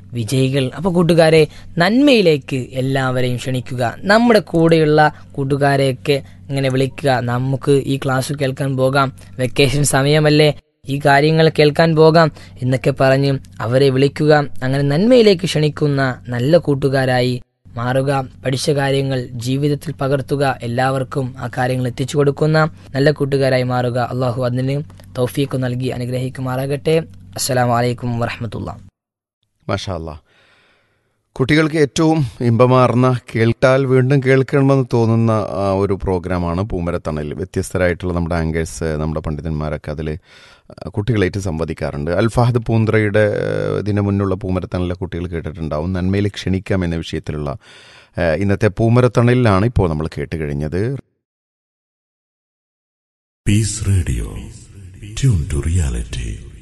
Speaker 1: വിജയികൾ അപ്പോൾ കൂട്ടുകാരെ നന്മയിലേക്ക് എല്ലാവരെയും ക്ഷണിക്കുക നമ്മുടെ കൂടെയുള്ള കൂട്ടുകാരെയൊക്കെ ഇങ്ങനെ വിളിക്കുക നമുക്ക് ഈ ക്ലാസ് കേൾക്കാൻ പോകാം വെക്കേഷൻ സമയമല്ലേ ഈ കാര്യങ്ങൾ കേൾക്കാൻ പോകാം എന്നൊക്കെ പറഞ്ഞ് അവരെ വിളിക്കുക അങ്ങനെ നന്മയിലേക്ക് ക്ഷണിക്കുന്ന നല്ല കൂട്ടുകാരായി മാറുക പഠിച്ച കാര്യങ്ങൾ ജീവിതത്തിൽ പകർത്തുക എല്ലാവർക്കും ആ കാര്യങ്ങൾ എത്തിച്ചു കൊടുക്കുന്ന നല്ല കൂട്ടുകാരായി മാറുക അള്ളാഹു അതിന് തൗഫീഖ് നൽകി അനുഗ്രഹിക്കുമാറാകട്ടെ അസ്സലാമു അലൈക്കും വറഹമത്തുള്ള
Speaker 2: മാഷാ അല്ലാ കുട്ടികൾക്ക് ഏറ്റവും ഇമ്പമാർന്ന കേൾട്ടാൽ വീണ്ടും കേൾക്കണമെന്ന് തോന്നുന്ന ആ, ഒരു പ്രോഗ്രാമാണ് പൂമരത്തണൽ വ്യത്യസ്തരായിട്ടുള്ള നമ്മുടെ ആങ്കേഴ്സ് നമ്മുടെ പണ്ഡിതന്മാരൊക്കെ അതിൽ കുട്ടികളായിട്ട് സംവദിക്കാറുണ്ട് അൽഫാഹദ് പൂന്ത്രയുടെ ആ, ഇതിന് മുന്നുള്ള പൂമരത്തണലിലെ കുട്ടികൾ കേട്ടിട്ടുണ്ടാവും നന്മയിൽ ക്ഷണിക്കാം എന്ന വിഷയത്തിലുള്ള ആ, ഇന്നത്തെ പൂമരത്തണലിലാണ് ഇപ്പോൾ നമ്മൾ കേട്ട് കഴിഞ്ഞത്
Speaker 3: Peace Radio. Tune to reality.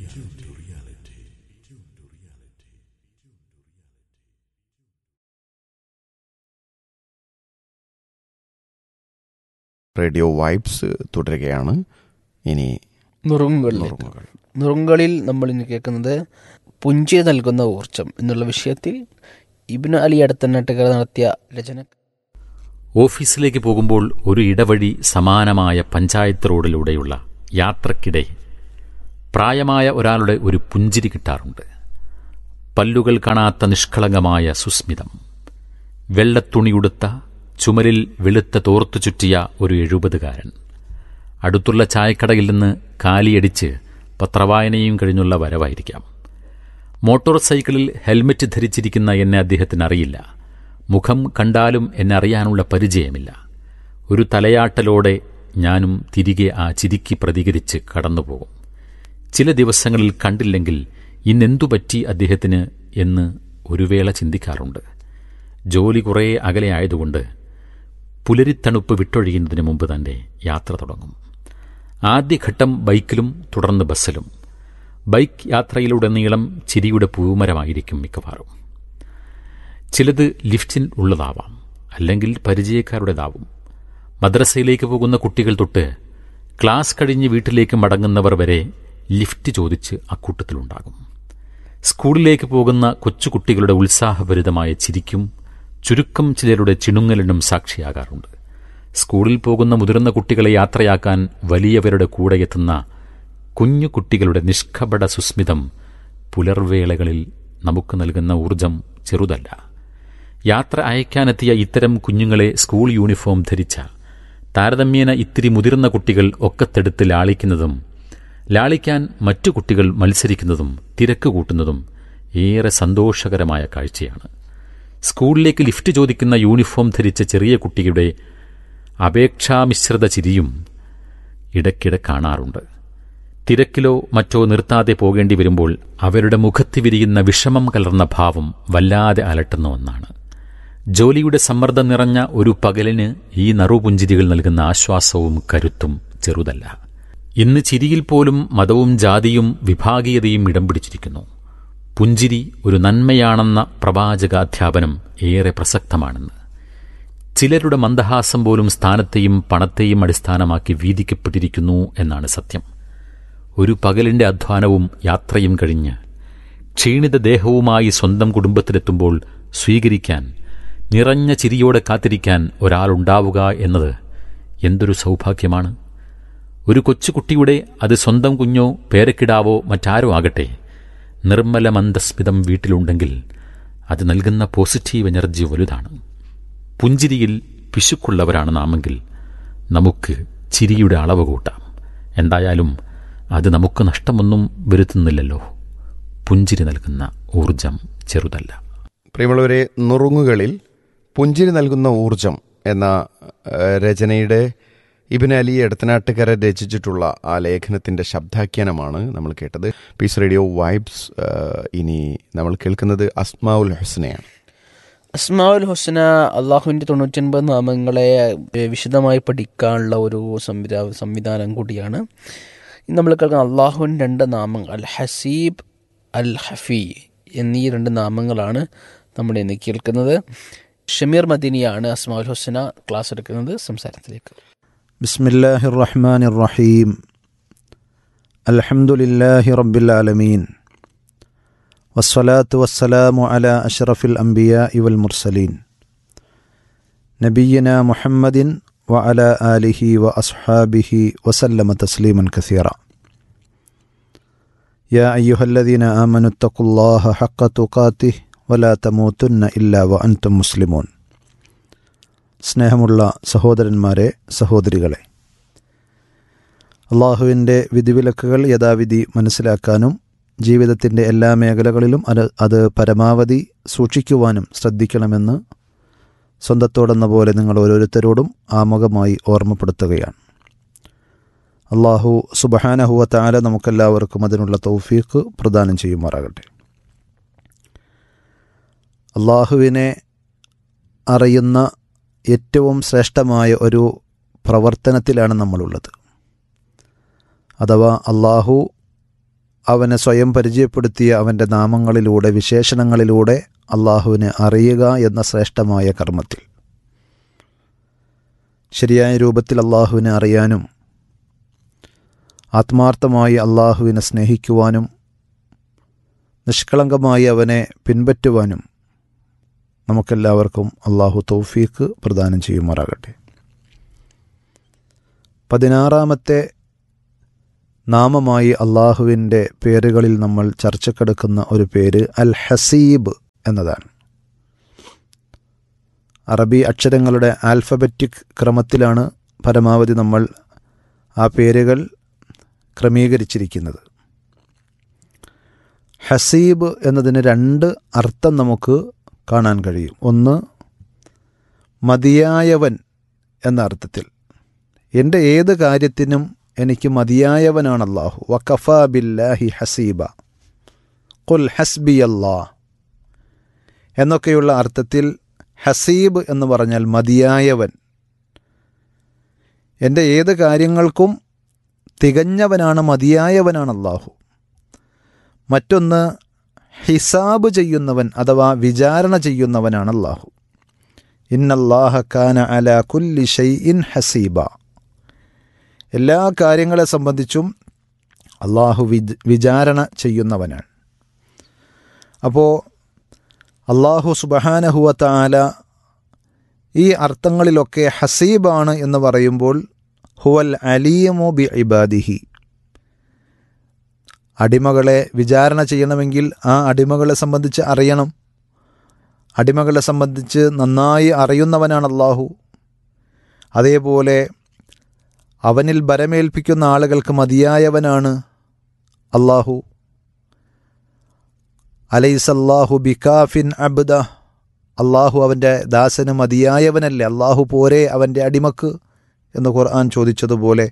Speaker 2: Radio vibes തുടരുകയാണ് ഇനി
Speaker 4: നുറുങ്ങുകളിൽ
Speaker 2: നുറുങ്ങുകൾ
Speaker 4: നുറുങ്ങുകളിൽ നമ്മൾ ഇന്ന് കേൾക്കുന്നത് പുഞ്ചി നൽകുന്ന ഊർജം എന്നുള്ള വിഷയത്തിൽ ഇബ്നു അലി അടുത്തന്നട്ടുകർ നടത്തിയ രചന
Speaker 5: ഓഫീസിലേക്ക് പോകുമ്പോൾ ഒരു ഇടവഴി സമാനമായ പഞ്ചായത്ത് റോഡിലൂടെയുള്ള യാത്രക്കിടെ പ്രായമായ ഒരാളുടെ ഒരു പുഞ്ചിരി കിട്ടാറുണ്ട് പല്ലുകൾ കാണാത്ത നിഷ്കളങ്കമായ സുസ്മിതം വെള്ളത്തുണിയുടുത്ത ചുമലിൽ വെളുത്ത തോർത്തു ചുറ്റിയ ഒരു എഴുപതുകാരൻ അടുത്തുള്ള ചായക്കടയിൽ നിന്ന് കാലിയടിച്ച് പത്രവായനയും കഴിഞ്ഞുള്ള വരവായിരിക്കാം മോട്ടോർ സൈക്കിളിൽ ഹെൽമറ്റ് ധരിച്ചിരിക്കുന്ന എന്നെ അദ്ദേഹത്തിന് അറിയില്ല മുഖം കണ്ടാലും എന്നെ അറിയാനുള്ള പരിചയമില്ല ഒരു തലയാട്ടലോടെ ഞാനും തിരികെ ആ ചിരിക്ക് പ്രതികരിച്ച് കടന്നുപോകും ചില ദിവസങ്ങളിൽ കണ്ടില്ലെങ്കിൽ ഇന്നെന്തു പറ്റി അദ്ദേഹത്തിന് എന്ന് ഒരു വേള ചിന്തിക്കാറുണ്ട് ജോലി കുറേ അകലെയായതുകൊണ്ട് പുലരിത്തണുപ്പ് വിട്ടൊഴിയുന്നതിന് മുമ്പ് തന്നെ യാത്ര തുടങ്ങും ആദ്യഘട്ടം ബൈക്കിലും തുടർന്ന് ബസ്സിലും ബൈക്ക് യാത്രയിലുടനീളം ചിരിയുടെ പൂമരമായിരിക്കും മിക്കവാറും ചിലത് ലിഫ്റ്റിൽ ഉള്ളതാവാം അല്ലെങ്കിൽ പരിചയക്കാരുടേതാവും മദ്രസയിലേക്ക് പോകുന്ന കുട്ടികൾ തൊട്ട് ക്ലാസ് കഴിഞ്ഞ് വീട്ടിലേക്ക് മടങ്ങുന്നവർ വരെ ലിഫ്റ്റ് ചോദിച്ച് അക്കൂട്ടത്തിലുണ്ടാകും സ്കൂളിലേക്ക് പോകുന്ന കൊച്ചുകുട്ടികളുടെ ഉത്സാഹഭരിതമായ ചിരിക്കും ചുരുക്കം ചിലരുടെ ചിണുങ്ങലിനും സാക്ഷിയാകാറുണ്ട് സ്കൂളിൽ പോകുന്ന മുതിർന്ന കുട്ടികളെ യാത്രയാക്കാൻ വലിയവരുടെ കൂടെ എത്തുന്ന കുഞ്ഞു കുട്ടികളുടെ നിഷ്കപട സുസ്മിതം പുലർവേളകളിൽ നമുക്ക് നൽകുന്ന ഊർജം ചെറുതല്ല യാത്ര അയക്കാനെത്തിയ ഇത്തരം കുഞ്ഞുങ്ങളെ സ്കൂൾ യൂണിഫോം ധരിച്ച താരതമ്യേന ഇത്തിരി മുതിർന്ന കുട്ടികൾ ഒക്കത്തെടുത്ത് ലാളിക്കുന്നതും ലാളിക്കാൻ മറ്റു കുട്ടികൾ മത്സരിക്കുന്നതും തിരക്ക് കൂട്ടുന്നതും ഏറെ സന്തോഷകരമായ കാഴ്ചയാണ് സ്കൂളിലേക്ക് ലിഫ്റ്റ് ചോദിക്കുന്ന യൂണിഫോം ധരിച്ച ചെറിയ കുട്ടിയുടെ അപേക്ഷാമിശ്രിത ചിരിയും ഇടയ്ക്കിടെ കാണാറുണ്ട് തിരക്കിലോ മറ്റോ നിർത്താതെ പോകേണ്ടി വരുമ്പോൾ അവരുടെ മുഖത്ത് വിരിയുന്ന വിഷമം കലർന്ന ഭാവം വല്ലാതെ അലട്ടുന്ന ഒന്നാണ് ജോലിയുടെ സമ്മർദ്ദം നിറഞ്ഞ ഒരു പകലിന് ഈ നറുപുഞ്ചിരികൾ നൽകുന്ന ആശ്വാസവും കരുത്തും ചെറുതല്ല ഇന്ന് ചിരിയിൽ പോലും മതവും ജാതിയും വിഭാഗീയതയും ഇടം പിടിച്ചിരിക്കുന്നു പുഞ്ചിരി ഒരു നന്മയാണെന്ന പ്രവാചകാധ്യാപനം ഏറെ പ്രസക്തമാണെന്ന് ചിലരുടെ മന്ദഹാസം പോലും സ്ഥാനത്തെയും പണത്തെയും അടിസ്ഥാനമാക്കി വീതിക്കപ്പെട്ടിരിക്കുന്നു എന്നാണ് സത്യം ഒരു പകലിന്റെ അധ്വാനവും യാത്രയും കഴിഞ്ഞ് ക്ഷീണിത ദേഹവുമായി സ്വന്തം കുടുംബത്തിലെത്തുമ്പോൾ സ്വീകരിക്കാൻ നിറഞ്ഞ ചിരിയോടെ കാത്തിരിക്കാൻ ഒരാളുണ്ടാവുക എന്നത് എന്തൊരു സൗഭാഗ്യമാണ് ഒരു കൊച്ചുകുട്ടിയുടെ അത് സ്വന്തം കുഞ്ഞോ പേരക്കിടാവോ മറ്റാരോ ആകട്ടെ നിർമ്മല മന്ദസ്മിതം വീട്ടിലുണ്ടെങ്കിൽ അത് നൽകുന്ന പോസിറ്റീവ് എനർജി വലുതാണ് പുഞ്ചിരിയിൽ പിശുക്കുള്ളവരാണ് നാമെങ്കിൽ നമുക്ക് ചിരിയുടെ അളവ് കൂട്ടാം എന്തായാലും അത് നമുക്ക് നഷ്ടമൊന്നും വരുത്തുന്നില്ലല്ലോ പുഞ്ചിരി നൽകുന്ന ഊർജം ചെറുതല്ല
Speaker 2: പ്രിയമുള്ളവരെ നുറുങ്ങുകളിൽ പുഞ്ചിരി നൽകുന്ന ഊർജം എന്ന ആ, രചനയുടെ ഇബിൻ അലി എടത്തനാട്ടുകര രചിച്ചിട്ടുള്ള ആ ലേഖനത്തിന്റെ ശബ്ദാഖ്യാനമാണ് നമ്മൾ കേട്ടത് പീസ് റേഡിയോ വൈബ്സ് ആ, ഇനി നമ്മൾ കേൾക്കുന്നത് അസ്മാഉൽ ഹുസ്നയാണ്
Speaker 4: അസ്മാഉൽ ഹുസ്ന അള്ളാഹുവിൻ്റെ തൊണ്ണൂറ്റൊൻപത് നാമങ്ങളെ ഏഹ്, വിശദമായി പഠിക്കാനുള്ള ഒരു സംവിധാ സംവിധാനം കൂടിയാണ് ഇന്ന് നമ്മൾ കേൾക്കുന്ന അള്ളാഹുവിൻ്റെ രണ്ട് നാമങ്ങൾ അൽ ഹസീബ് അൽ ഹഫി എന്നീ രണ്ട് നാമങ്ങളാണ് നമ്മൾ ഇന്ന് കേൾക്കുന്നത് ഷമീർ മദീനിയാണ് അസ്മാഉൽ ഹുസ്ന ക്ലാസ് എടുക്കുന്നത് സംസാരത്തിലേക്ക്
Speaker 6: بسم الله الرحمن الرحيم الحمد لله رب العالمين والصلاة والسلام على أشرف الأنبياء والمرسلين نبينا محمد وعلى آله وأصحابه وسلم تسليما كثيرا يا أيها الذين آمنوا اتقوا الله حق تقاته ولا تموتن إلا وأنتم مسلمون സ്നേഹമുള്ള സഹോദരന്മാരെ സഹോദരികളെ അള്ളാഹുവിൻ്റെ വിധിവിലക്കുകൾ യഥാവിധി മനസ്സിലാക്കാനും ജീവിതത്തിൻ്റെ എല്ലാ മേഖലകളിലും അത് അത് പരമാവധി സൂക്ഷിക്കുവാനും ശ്രദ്ധിക്കണമെന്ന് സ്വന്തത്തോടെന്ന പോലെ നിങ്ങൾ ഓരോരുത്തരോടും ആമുഖമായി ഓർമ്മപ്പെടുത്തുകയാണ് അള്ളാഹു സുബഹാനഹുവ താല നമുക്കെല്ലാവർക്കും അതിനുള്ള തൗഫീഖ് പ്രദാനം ചെയ്യുമാറാകട്ടെ അള്ളാഹുവിനെ അറിയുന്ന ഏറ്റവും ശ്രേഷ്ഠമായ ഒരു പ്രവർത്തനത്തിലാണ് നമ്മളുള്ളത് അഥവാ അള്ളാഹു അവനെ സ്വയം പരിചയപ്പെടുത്തിയ അവൻ്റെ നാമങ്ങളിലൂടെ വിശേഷണങ്ങളിലൂടെ അള്ളാഹുവിനെ അറിയുക എന്ന ശ്രേഷ്ഠമായ കർമ്മത്തിൽ ശരിയായ രൂപത്തിൽ അള്ളാഹുവിനെ അറിയാനും ആത്മാർത്ഥമായി അള്ളാഹുവിനെ സ്നേഹിക്കുവാനും നിഷ്കളങ്കമായി അവനെ പിൻപറ്റുവാനും നമുക്കെല്ലാവർക്കും അള്ളാഹു തൗഫീഖ് പ്രദാനം ചെയ്യുമാറാകട്ടെ പതിനാറാമത്തെ നാമമായി അള്ളാഹുവിൻ്റെ പേരുകളിൽ നമ്മൾ ചർച്ചക്കെടുക്കുന്ന ഒരു പേര് അൽ ഹസീബ് എന്നതാണ് അറബി അക്ഷരങ്ങളുടെ ആൽഫബറ്റിക് ക്രമത്തിലാണ് പരമാവധി നമ്മൾ ആ പേരുകൾ ക്രമീകരിച്ചിരിക്കുന്നത് ഹസീബ് എന്നതിന് രണ്ട് അർത്ഥം നമുക്ക് കാണാൻ കഴിയും ഒന്ന് മതിയായവൻ എന്ന അർത്ഥത്തിൽ എൻ്റെ ഏത് കാര്യത്തിനും എനിക്ക് മതിയായവനാണ് അള്ളാഹു വഖഫ ബില്ലാഹി ഹസീബ കുൽ ഹസ്ബി അല്ലാ എന്നൊക്കെയുള്ള അർത്ഥത്തിൽ ഹസീബ് എന്ന് പറഞ്ഞാൽ മതിയായവൻ എൻ്റെ ഏത് കാര്യങ്ങൾക്കും തികഞ്ഞവനാണ് മതിയായവനാണ് അള്ളാഹു മറ്റൊന്ന് ഹിസാബ് ചെയ്യുന്നവൻ അഥവാ വിചാരണ ചെയ്യുന്നവനാണ് അള്ളാഹു ഇന്നല്ലാഹ കാന അല കുല്ലി ഷൈ ഇൻ ഹസീബ എല്ലാ കാര്യങ്ങളെ സംബന്ധിച്ചും അള്ളാഹു വിജ് വിചാരണ ചെയ്യുന്നവനാണ് അപ്പോൾ അള്ളാഹു സുബഹാനഹുവ താല ഈ അർത്ഥങ്ങളിലൊക്കെ ഹസീബാണ് എന്ന് പറയുമ്പോൾ ഹുവൽ അലീമു ബി ഇബാദിഹി അടിമകളെ വിചാരണ ചെയ്യണമെങ്കിൽ ആ അടിമകളെ സംബന്ധിച്ച് അറിയണം അടിമകളെ സംബന്ധിച്ച് നന്നായി അറിയുന്നവനാണ് അള്ളാഹു അതേപോലെ അവനിൽ ബരമേൽപ്പിക്കുന്ന ആളുകൾക്ക് മതിയായവനാണ് അള്ളാഹു അലൈസല്ലാഹു ബികാഫിൻ അബ്ദ അള്ളാഹു അവൻ്റെ ദാസന് മതിയായവനല്ലേ അള്ളാഹു പോരെ അവൻ്റെ അടിമക്ക് എന്ന് ഖുർആൻ ചോദിച്ചതുപോലെ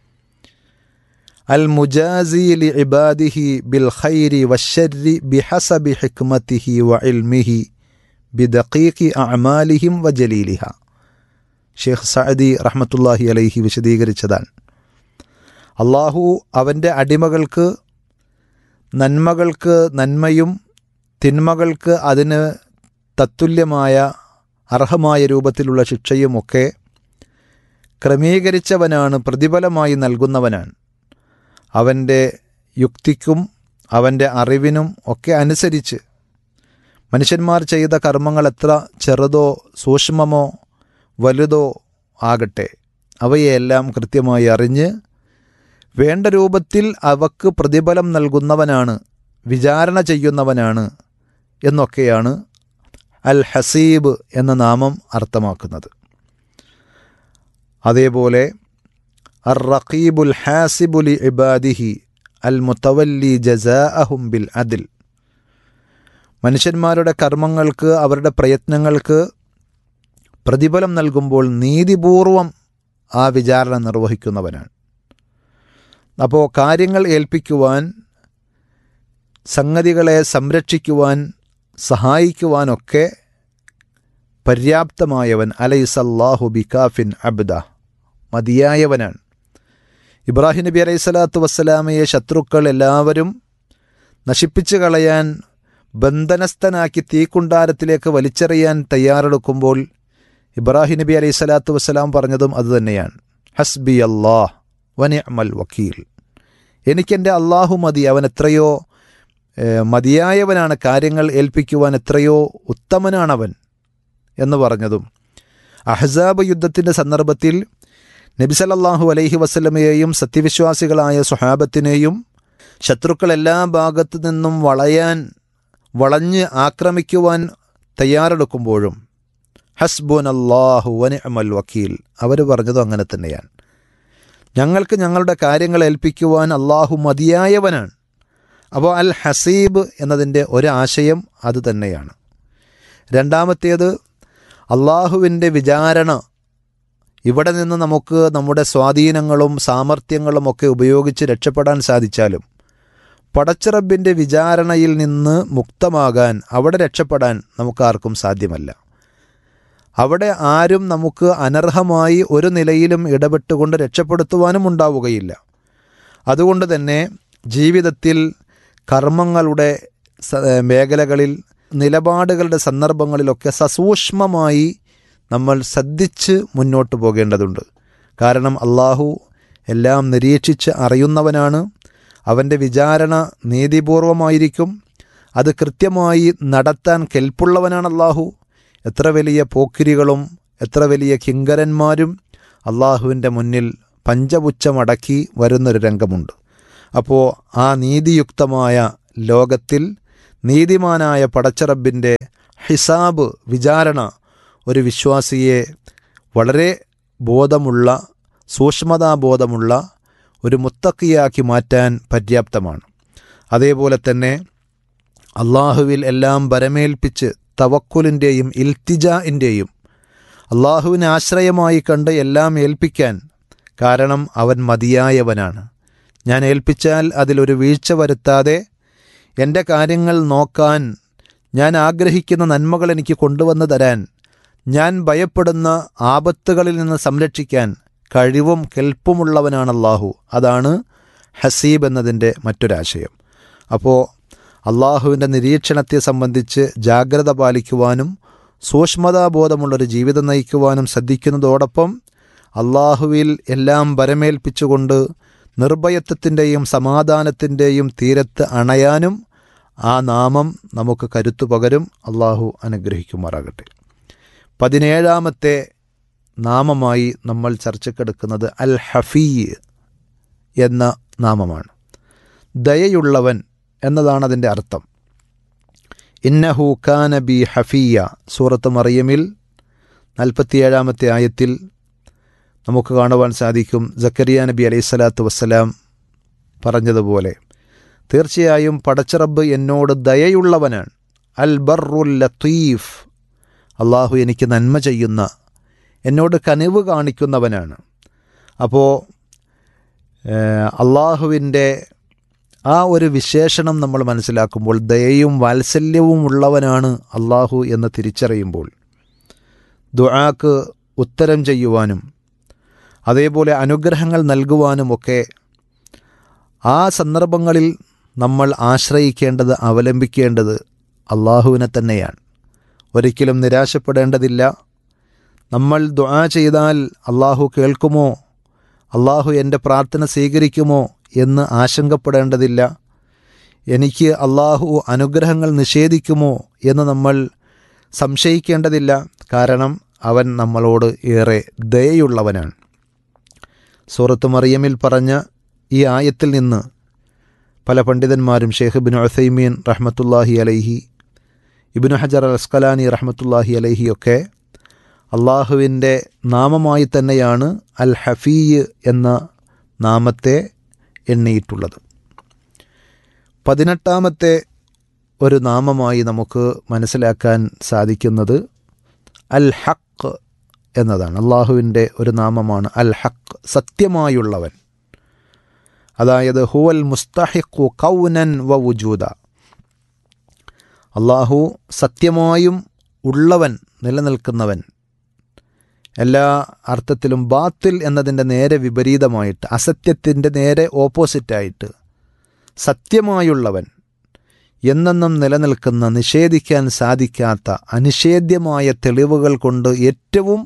Speaker 6: അൽ മുജാസി ലി ഇബാദിഹി ബിൽ ഖൈരി വശരി ബിഹസബി ഹിക്മത്തിഹി വ ഇൽമിഹി ബിദഖീഖി അമാലിഹിം വ ജലീലിഹ ഷെയ്ഖ് സഅദി റഹ്മത്തുല്ലാഹി അലൈഹി വിശദീകരിച്ചതാണ് അള്ളാഹു അവൻ്റെ അടിമകൾക്ക് നന്മകൾക്ക് നന്മയും തിന്മകൾക്ക് അതിന് തത്തുല്യമായ അർഹമായ രൂപത്തിലുള്ള ശിക്ഷയുമൊക്കെ ക്രമീകരിച്ചവനാണ് പ്രതിഫലമായി നൽകുന്നവനാണ് അവൻ്റെ യുക്തിക്കും അവൻ്റെ അറിവിനും ഒക്കെ അനുസരിച്ച് മനുഷ്യന്മാർ ചെയ്ത കർമ്മങ്ങൾ എത്ര ചെറുതോ സൂക്ഷ്മമോ വലുതോ ആകട്ടെ അവയെല്ലാം കൃത്യമായി അറിഞ്ഞ് വേണ്ട രൂപത്തിൽ അവക്ക് പ്രതിഫലം നൽകുന്നവനാണ് വിചാരണ ചെയ്യുന്നവനാണ് എന്നൊക്കെയാണ് അൽ ഹസീബ് എന്ന നാമം അർത്ഥമാക്കുന്നത് അതേപോലെ അർ റഖീബുൽ ഹാസിബുലി ഇബാദിഹി അൽ മുത്തവല്ലി ജസാഅഹും ബിൽ അദിൽ മനുഷ്യന്മാരുടെ കർമ്മങ്ങൾക്ക് അവരുടെ പ്രയത്നങ്ങൾക്ക് പ്രതിഫലം നൽകുമ്പോൾ നീതിപൂർവം ആ വിചാരണ നിർവഹിക്കുന്നവനാണ് അപ്പോൾ കാര്യങ്ങൾ ഏൽപ്പിക്കുവാൻ സംഗതികളെ സംരക്ഷിക്കുവാൻ സഹായിക്കുവാനൊക്കെ പര്യാപ്തമായവൻ അലൈസല്ലാഹു ബികാഫിൻ അബ്ദ മതിയായവനാണ് ഇബ്രാഹിം നബി അലൈഹി സ്വലാത്തു വസ്സലാമയെ ശത്രുക്കൾ എല്ലാവരും നശിപ്പിച്ചു കളയാൻ ബന്ധനസ്ഥനാക്കി തീക്കുണ്ടാരത്തിലേക്ക് വലിച്ചെറിയാൻ തയ്യാറെടുക്കുമ്പോൾ ഇബ്രാഹിം നബി അലൈഹി സ്വലാത്തു വസ്സലാം പറഞ്ഞതും അതുതന്നെയാണ് ഹസ്ബി അള്ളാഹ് വനി അമൽ വക്കീൽ എനിക്കെൻ്റെ അള്ളാഹു മതി അവൻ എത്രയോ ഏഹ്, മതിയായവനാണ് കാര്യങ്ങൾ ഏൽപ്പിക്കുവാൻ എത്രയോ ഉത്തമനാണവൻ എന്ന് പറഞ്ഞതും അഹ്സാബ് യുദ്ധത്തിൻ്റെ സന്ദർഭത്തിൽ നബിസലല്ലാഹു അലൈഹി വസ്ലമയെയും സത്യവിശ്വാസികളായ സുഹാബത്തിനെയും ശത്രുക്കൾ എല്ലാ ഭാഗത്തു നിന്നും വളയാൻ വളഞ്ഞ് ആക്രമിക്കുവാൻ തയ്യാറെടുക്കുമ്പോഴും ഹസ്ബുൻ അള്ളാഹു വനിഅമൽ വക്കീൽ അവർ പറഞ്ഞതും അങ്ങനെ തന്നെയാണ് ഞങ്ങൾക്ക് ഞങ്ങളുടെ കാര്യങ്ങൾ ഏൽപ്പിക്കുവാൻ അള്ളാഹു മതിയായവനാണ് അപ്പോൾ അൽ ഹസീബ് എന്നതിൻ്റെ ഒരാശയം അത് തന്നെയാണ് രണ്ടാമത്തേത് അള്ളാഹുവിൻ്റെ വിചാരണ ഇവിടെ നിന്ന് നമുക്ക് നമ്മുടെ സ്വാധീനങ്ങളും സാമർഥ്യങ്ങളും ഒക്കെ ഉപയോഗിച്ച് രക്ഷപ്പെടാൻ സാധിച്ചാലും പടച്ചിറബിൻ്റെ വിചാരണയിൽ നിന്ന് മുക്തമാകാൻ അവിടെ രക്ഷപ്പെടാൻ നമുക്കാർക്കും സാധ്യമല്ല അവിടെ ആരും നമുക്ക് അനർഹമായി ഒരു നിലയിലും ഇടപെട്ടുകൊണ്ട് രക്ഷപ്പെടുത്തുവാനും ഉണ്ടാവുകയില്ല അതുകൊണ്ട് തന്നെ ജീവിതത്തിൽ കർമ്മങ്ങളുടെ സ- മേഖലകളിൽ നിലപാടുകളുടെ സന്ദർഭങ്ങളിലൊക്കെ സസൂക്ഷ്മമായി നമ്മൾ ശ്രദ്ധിച്ച് മുന്നോട്ട് പോകേണ്ടതുണ്ട് കാരണം അള്ളാഹു എല്ലാം നിരീക്ഷിച്ച് അറിയുന്നവനാണ് അവൻ്റെ വിചാരണ നീതിപൂർവമായിരിക്കും അത് കൃത്യമായി നടത്താൻ കെൽപ്പുള്ളവനാണ് അള്ളാഹു എത്ര വലിയ പോക്കിരികളും എത്ര വലിയ കിങ്കരന്മാരും അള്ളാഹുവിൻ്റെ മുന്നിൽ പഞ്ചപുച്ഛമടക്കി വരുന്നൊരു രംഗമുണ്ട് അപ്പോൾ ആ നീതിയുക്തമായ ലോകത്തിൽ നീതിമാനായ പടച്ചറബിൻ്റെ ഹിസാബ് വിചാരണ ഒരു വിശ്വാസിയെ വളരെ ബോധമുള്ള സൂക്ഷ്മതാബോധമുള്ള ഒരു മുത്തക്കിയാക്കി മാറ്റാൻ പര്യാപ്തമാണ് അതേപോലെ തന്നെ അള്ളാഹുവിൽ എല്ലാം ബരമേൽപ്പിച്ച് തവക്കുലിൻ്റെയും ഇൽത്തിജാഇൻ്റെയും അള്ളാഹുവിനെ ആശ്രയമായി കണ്ട് എല്ലാം ഏൽപ്പിക്കാൻ കാരണം അവൻ മതിയായവനാണ് ഞാൻ ഏൽപ്പിച്ചാൽ അതിലൊരു വീഴ്ച വരുത്താതെ എൻ്റെ കാര്യങ്ങൾ നോക്കാൻ ഞാൻ ആഗ്രഹിക്കുന്ന നന്മകൾ എനിക്ക് കൊണ്ടുവന്ന് തരാൻ ഞാൻ ഭയപ്പെടുന്ന ആപത്തുകളിൽ നിന്ന് സംരക്ഷിക്കാൻ കഴിവും കെൽപ്പുമുള്ളവനാണ് അള്ളാഹു അതാണ് ഹസീബ് എന്നതിൻ്റെ മറ്റൊരാശയം അപ്പോൾ അള്ളാഹുവിൻ്റെ നിരീക്ഷണത്തെ സംബന്ധിച്ച് ജാഗ്രത പാലിക്കുവാനും സൂക്ഷ്മതാബോധമുള്ളൊരു ജീവിതം നയിക്കുവാനും ശ്രദ്ധിക്കുന്നതോടൊപ്പം അള്ളാഹുവിൽ എല്ലാം ബരമേൽപ്പിച്ചുകൊണ്ട് നിർഭയത്വത്തിൻ്റെയും സമാധാനത്തിൻ്റെയും തീരത്ത് അണയാനും ആ നാമം നമുക്ക് കരുത്തു പകരും അള്ളാഹു അനുഗ്രഹിക്കുമാറാകട്ടെ പതിനേഴാമത്തെ നാമമായി നമ്മൾ ചർച്ചക്കെടുക്കുന്നത് അൽ ഹഫീ എന്ന നാമമാണ് ദയയുള്ളവൻ എന്നതാണ് അതിൻ്റെ അർത്ഥം ഇന്നഹു ഖാന ബി ഹഫിയ സൂറത്ത് മറിയമിൽ നാൽപ്പത്തിയേഴാമത്തെ ആയത്തിൽ നമുക്ക് കാണുവാൻ സാധിക്കും ജക്കരിയ നബി അലൈഹി സ്വലാത്തു വസ്സലാം പറഞ്ഞതുപോലെ തീർച്ചയായും പടച്ചറബ് എന്നോട് ദയയുള്ളവനാണ് അൽ ബർറുൽ ലത്തീഫ് അള്ളാഹു എനിക്ക് നന്മ ചെയ്യുന്ന എന്നോട് കനിവ് കാണിക്കുന്നവനാണ് അപ്പോൾ അള്ളാഹുവിൻ്റെ ആ ഒരു വിശേഷണം നമ്മൾ മനസ്സിലാക്കുമ്പോൾ ദയയും വാത്സല്യവും ഉള്ളവനാണ് അള്ളാഹു എന്ന് തിരിച്ചറിയുമ്പോൾ ദുആക്ക് ഉത്തരം ചെയ്യുവാനും അതേപോലെ അനുഗ്രഹങ്ങൾ നൽകുവാനുമൊക്കെ ആ സന്ദർഭങ്ങളിൽ നമ്മൾ ആശ്രയിക്കേണ്ടത് അവലംബിക്കേണ്ടത് അള്ളാഹുവിനെ തന്നെയാണ് ഒരിക്കലും നിരാശപ്പെടേണ്ടതില്ല നമ്മൾ ദുആ ചെയ്താൽ അള്ളാഹു കേൾക്കുമോ അള്ളാഹു എൻ്റെ പ്രാർത്ഥന സ്വീകരിക്കുമോ എന്ന് ആശങ്കപ്പെടേണ്ടതില്ല എനിക്ക് അള്ളാഹു അനുഗ്രഹങ്ങൾ നിഷേധിക്കുമോ എന്ന് നമ്മൾ സംശയിക്കേണ്ടതില്ല കാരണം അവൻ നമ്മളോട് ഏറെ ദയയുള്ളവനാണ് സൂറത്ത് മറിയമിൽ പറഞ്ഞ ഈ ആയത്തിൽ നിന്ന് പല പണ്ഡിതന്മാരും ഷെയ്ഖ് ബിൻ ഉസൈമീൻ റഹ്മത്തുല്ലാഹി അലൈഹി ഇബിനു ഹജർ അൽ അസ്കലാനി റഹ്മത്തുല്ലാഹി അലൈഹി ഒക്കെ അള്ളാഹുവിൻ്റെ നാമമായി തന്നെയാണ് അൽ ഹഫീ എന്ന നാമത്തെ എണ്ണിയിട്ടുള്ളത് പതിനെട്ടാമത്തെ ഒരു നാമമായി നമുക്ക് മനസ്സിലാക്കാൻ സാധിക്കുന്നത് അൽ ഹക്ക് എന്നതാണ് അള്ളാഹുവിൻ്റെ ഒരു നാമമാണ് അൽ ഹക്ക് സത്യമായുള്ളവൻ അതായത് ഹുവൽ മുസ്തഹിഖു കൗനൻ വ വുജൂദ അള്ളാഹു സത്യമായും ഉള്ളവൻ നിലനിൽക്കുന്നവൻ എല്ലാ അർത്ഥത്തിലും ബാത്തിൽ എന്നതിൻ്റെ നേരെ വിപരീതമായിട്ട് അസത്യത്തിൻ്റെ നേരെ ഓപ്പോസിറ്റായിട്ട് സത്യമായുള്ളവൻ എന്നെന്നും നിലനിൽക്കുന്ന നിഷേധിക്കാൻ സാധിക്കാത്ത അനിഷേധ്യമായ തെളിവുകൾ കൊണ്ട് ഏറ്റവും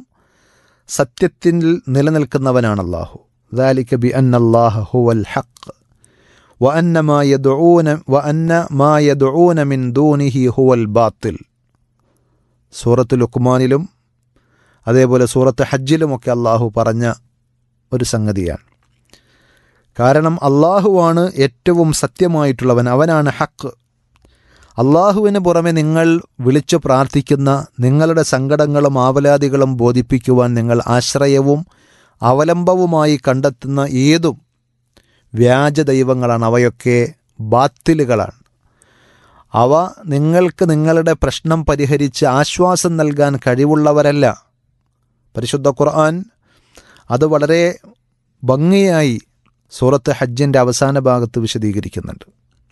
Speaker 6: സത്യത്തിൽ നിലനിൽക്കുന്നവനാണ് അള്ളാഹു ദാലിക ബി അൻ അള്ളാഹ ഹുവൽ ഹക്ക് വ അന്ന മാ യദ്ഊന വ അന്ന മാ യദ്ഊന മിൻ ദൂനിഹി ഹുവൽ ബാത്തിൽ സൂറത്ത് ലുക്മാനിലും അതേപോലെ സൂറത്ത് ഹജ്ജിലുമൊക്കെ അള്ളാഹു പറഞ്ഞ ഒരു സംഗതിയാണ് കാരണം അള്ളാഹുവാണ് ഏറ്റവും സത്യമായിട്ടുള്ളവൻ അവനാണ് ഹക്ക് അള്ളാഹുവിന് പുറമെ നിങ്ങൾ വിളിച്ചു പ്രാർത്ഥിക്കുന്ന നിങ്ങളുടെ സങ്കടങ്ങളും ആവലാദികളും ബോധിപ്പിക്കുവാൻ നിങ്ങൾ ആശ്രയവും അവലംബവുമായി കണ്ടെത്തുന്ന ഏതും വ്യാജ ദൈവങ്ങളാണ് അവയൊക്കെ ബാത്തിലുകളാണ് അവ നിങ്ങൾക്ക് നിങ്ങളുടെ പ്രശ്നം പരിഹരിച്ച് ആശ്വാസം നൽകാൻ കഴിവുള്ളവരല്ല പരിശുദ്ധ ഖുർആൻ അത് വളരെ ഭംഗിയായി സൂറത്ത് ഹജ്ജിൻ്റെ അവസാന ഭാഗത്ത് വിശദീകരിക്കുന്നുണ്ട്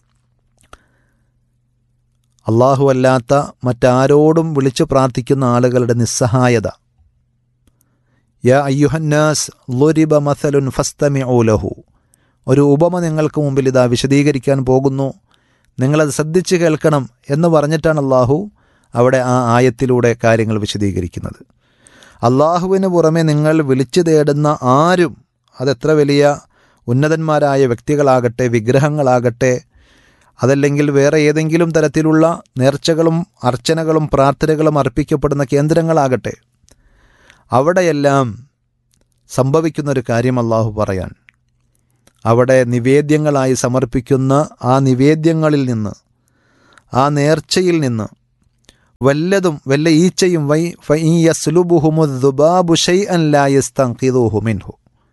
Speaker 6: അള്ളാഹു അല്ലാത്ത മറ്റാരോടും വിളിച്ചു പ്രാർത്ഥിക്കുന്ന ആളുകളുടെ നിസ്സഹായത യാ അയ്യുഹന്നാസ് ലൊരിബ മസലുൻ ഫസ്തമി ഓലഹു ഒരു ഉപമ നിങ്ങൾക്ക് മുമ്പിൽ ഇതാ വിശദീകരിക്കാൻ പോകുന്നു നിങ്ങളത് ശ്രദ്ധിച്ച് കേൾക്കണം എന്ന് പറഞ്ഞിട്ടാണ് അള്ളാഹു അവിടെ ആ ആയത്തിലൂടെ കാര്യങ്ങൾ വിശദീകരിക്കുന്നത് അള്ളാഹുവിന് പുറമെ നിങ്ങൾ വിളിച്ചു തേടുന്ന ആരും അതെത്ര വലിയ ഉന്നതന്മാരായ വ്യക്തികളാകട്ടെ വിഗ്രഹങ്ങളാകട്ടെ അതല്ലെങ്കിൽ വേറെ ഏതെങ്കിലും തരത്തിലുള്ള നേർച്ചകളും അർച്ചനകളും പ്രാർത്ഥനകളും അർപ്പിക്കപ്പെടുന്ന കേന്ദ്രങ്ങളാകട്ടെ അവിടെയെല്ലാം സംഭവിക്കുന്ന ഒരു കാര്യം അള്ളാഹു പറയാൻ അവിടെ നിവേദ്യങ്ങളായി സമർപ്പിക്കുന്ന ആ നിവേദ്യങ്ങളിൽ നിന്ന് ആ നേർച്ചയിൽ നിന്ന് വല്ലതും വല്ല ഈച്ചയും വൈ ഫൈയസ്ലുബുഹുമുബാബു ഷൈ അൻ ലായസ്തങ്കിദുഹു മിൻഹു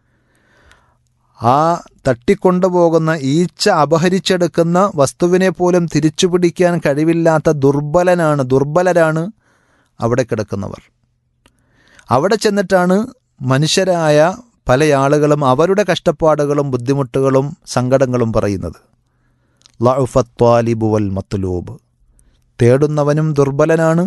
Speaker 6: ആ തട്ടിക്കൊണ്ടുപോകുന്ന ഈച്ച അപഹരിച്ചെടുക്കുന്ന വസ്തുവിനെ പോലും തിരിച്ചു പിടിക്കാൻ കഴിവില്ലാത്ത ദുർബലനാണ് ദുർബലരാണ് അവിടെ കിടക്കുന്നവർ അവിടെ ചെന്നിട്ടാണ് മനുഷ്യരായ പല ആളുകളും അവരുടെ കഷ്ടപ്പാടുകളും ബുദ്ധിമുട്ടുകളും സങ്കടങ്ങളും പറയുന്നത് ലഉഫത്വാലിബു വൽ മത്തുലൂബ് തേടുന്നവനും ദുർബലനാണ്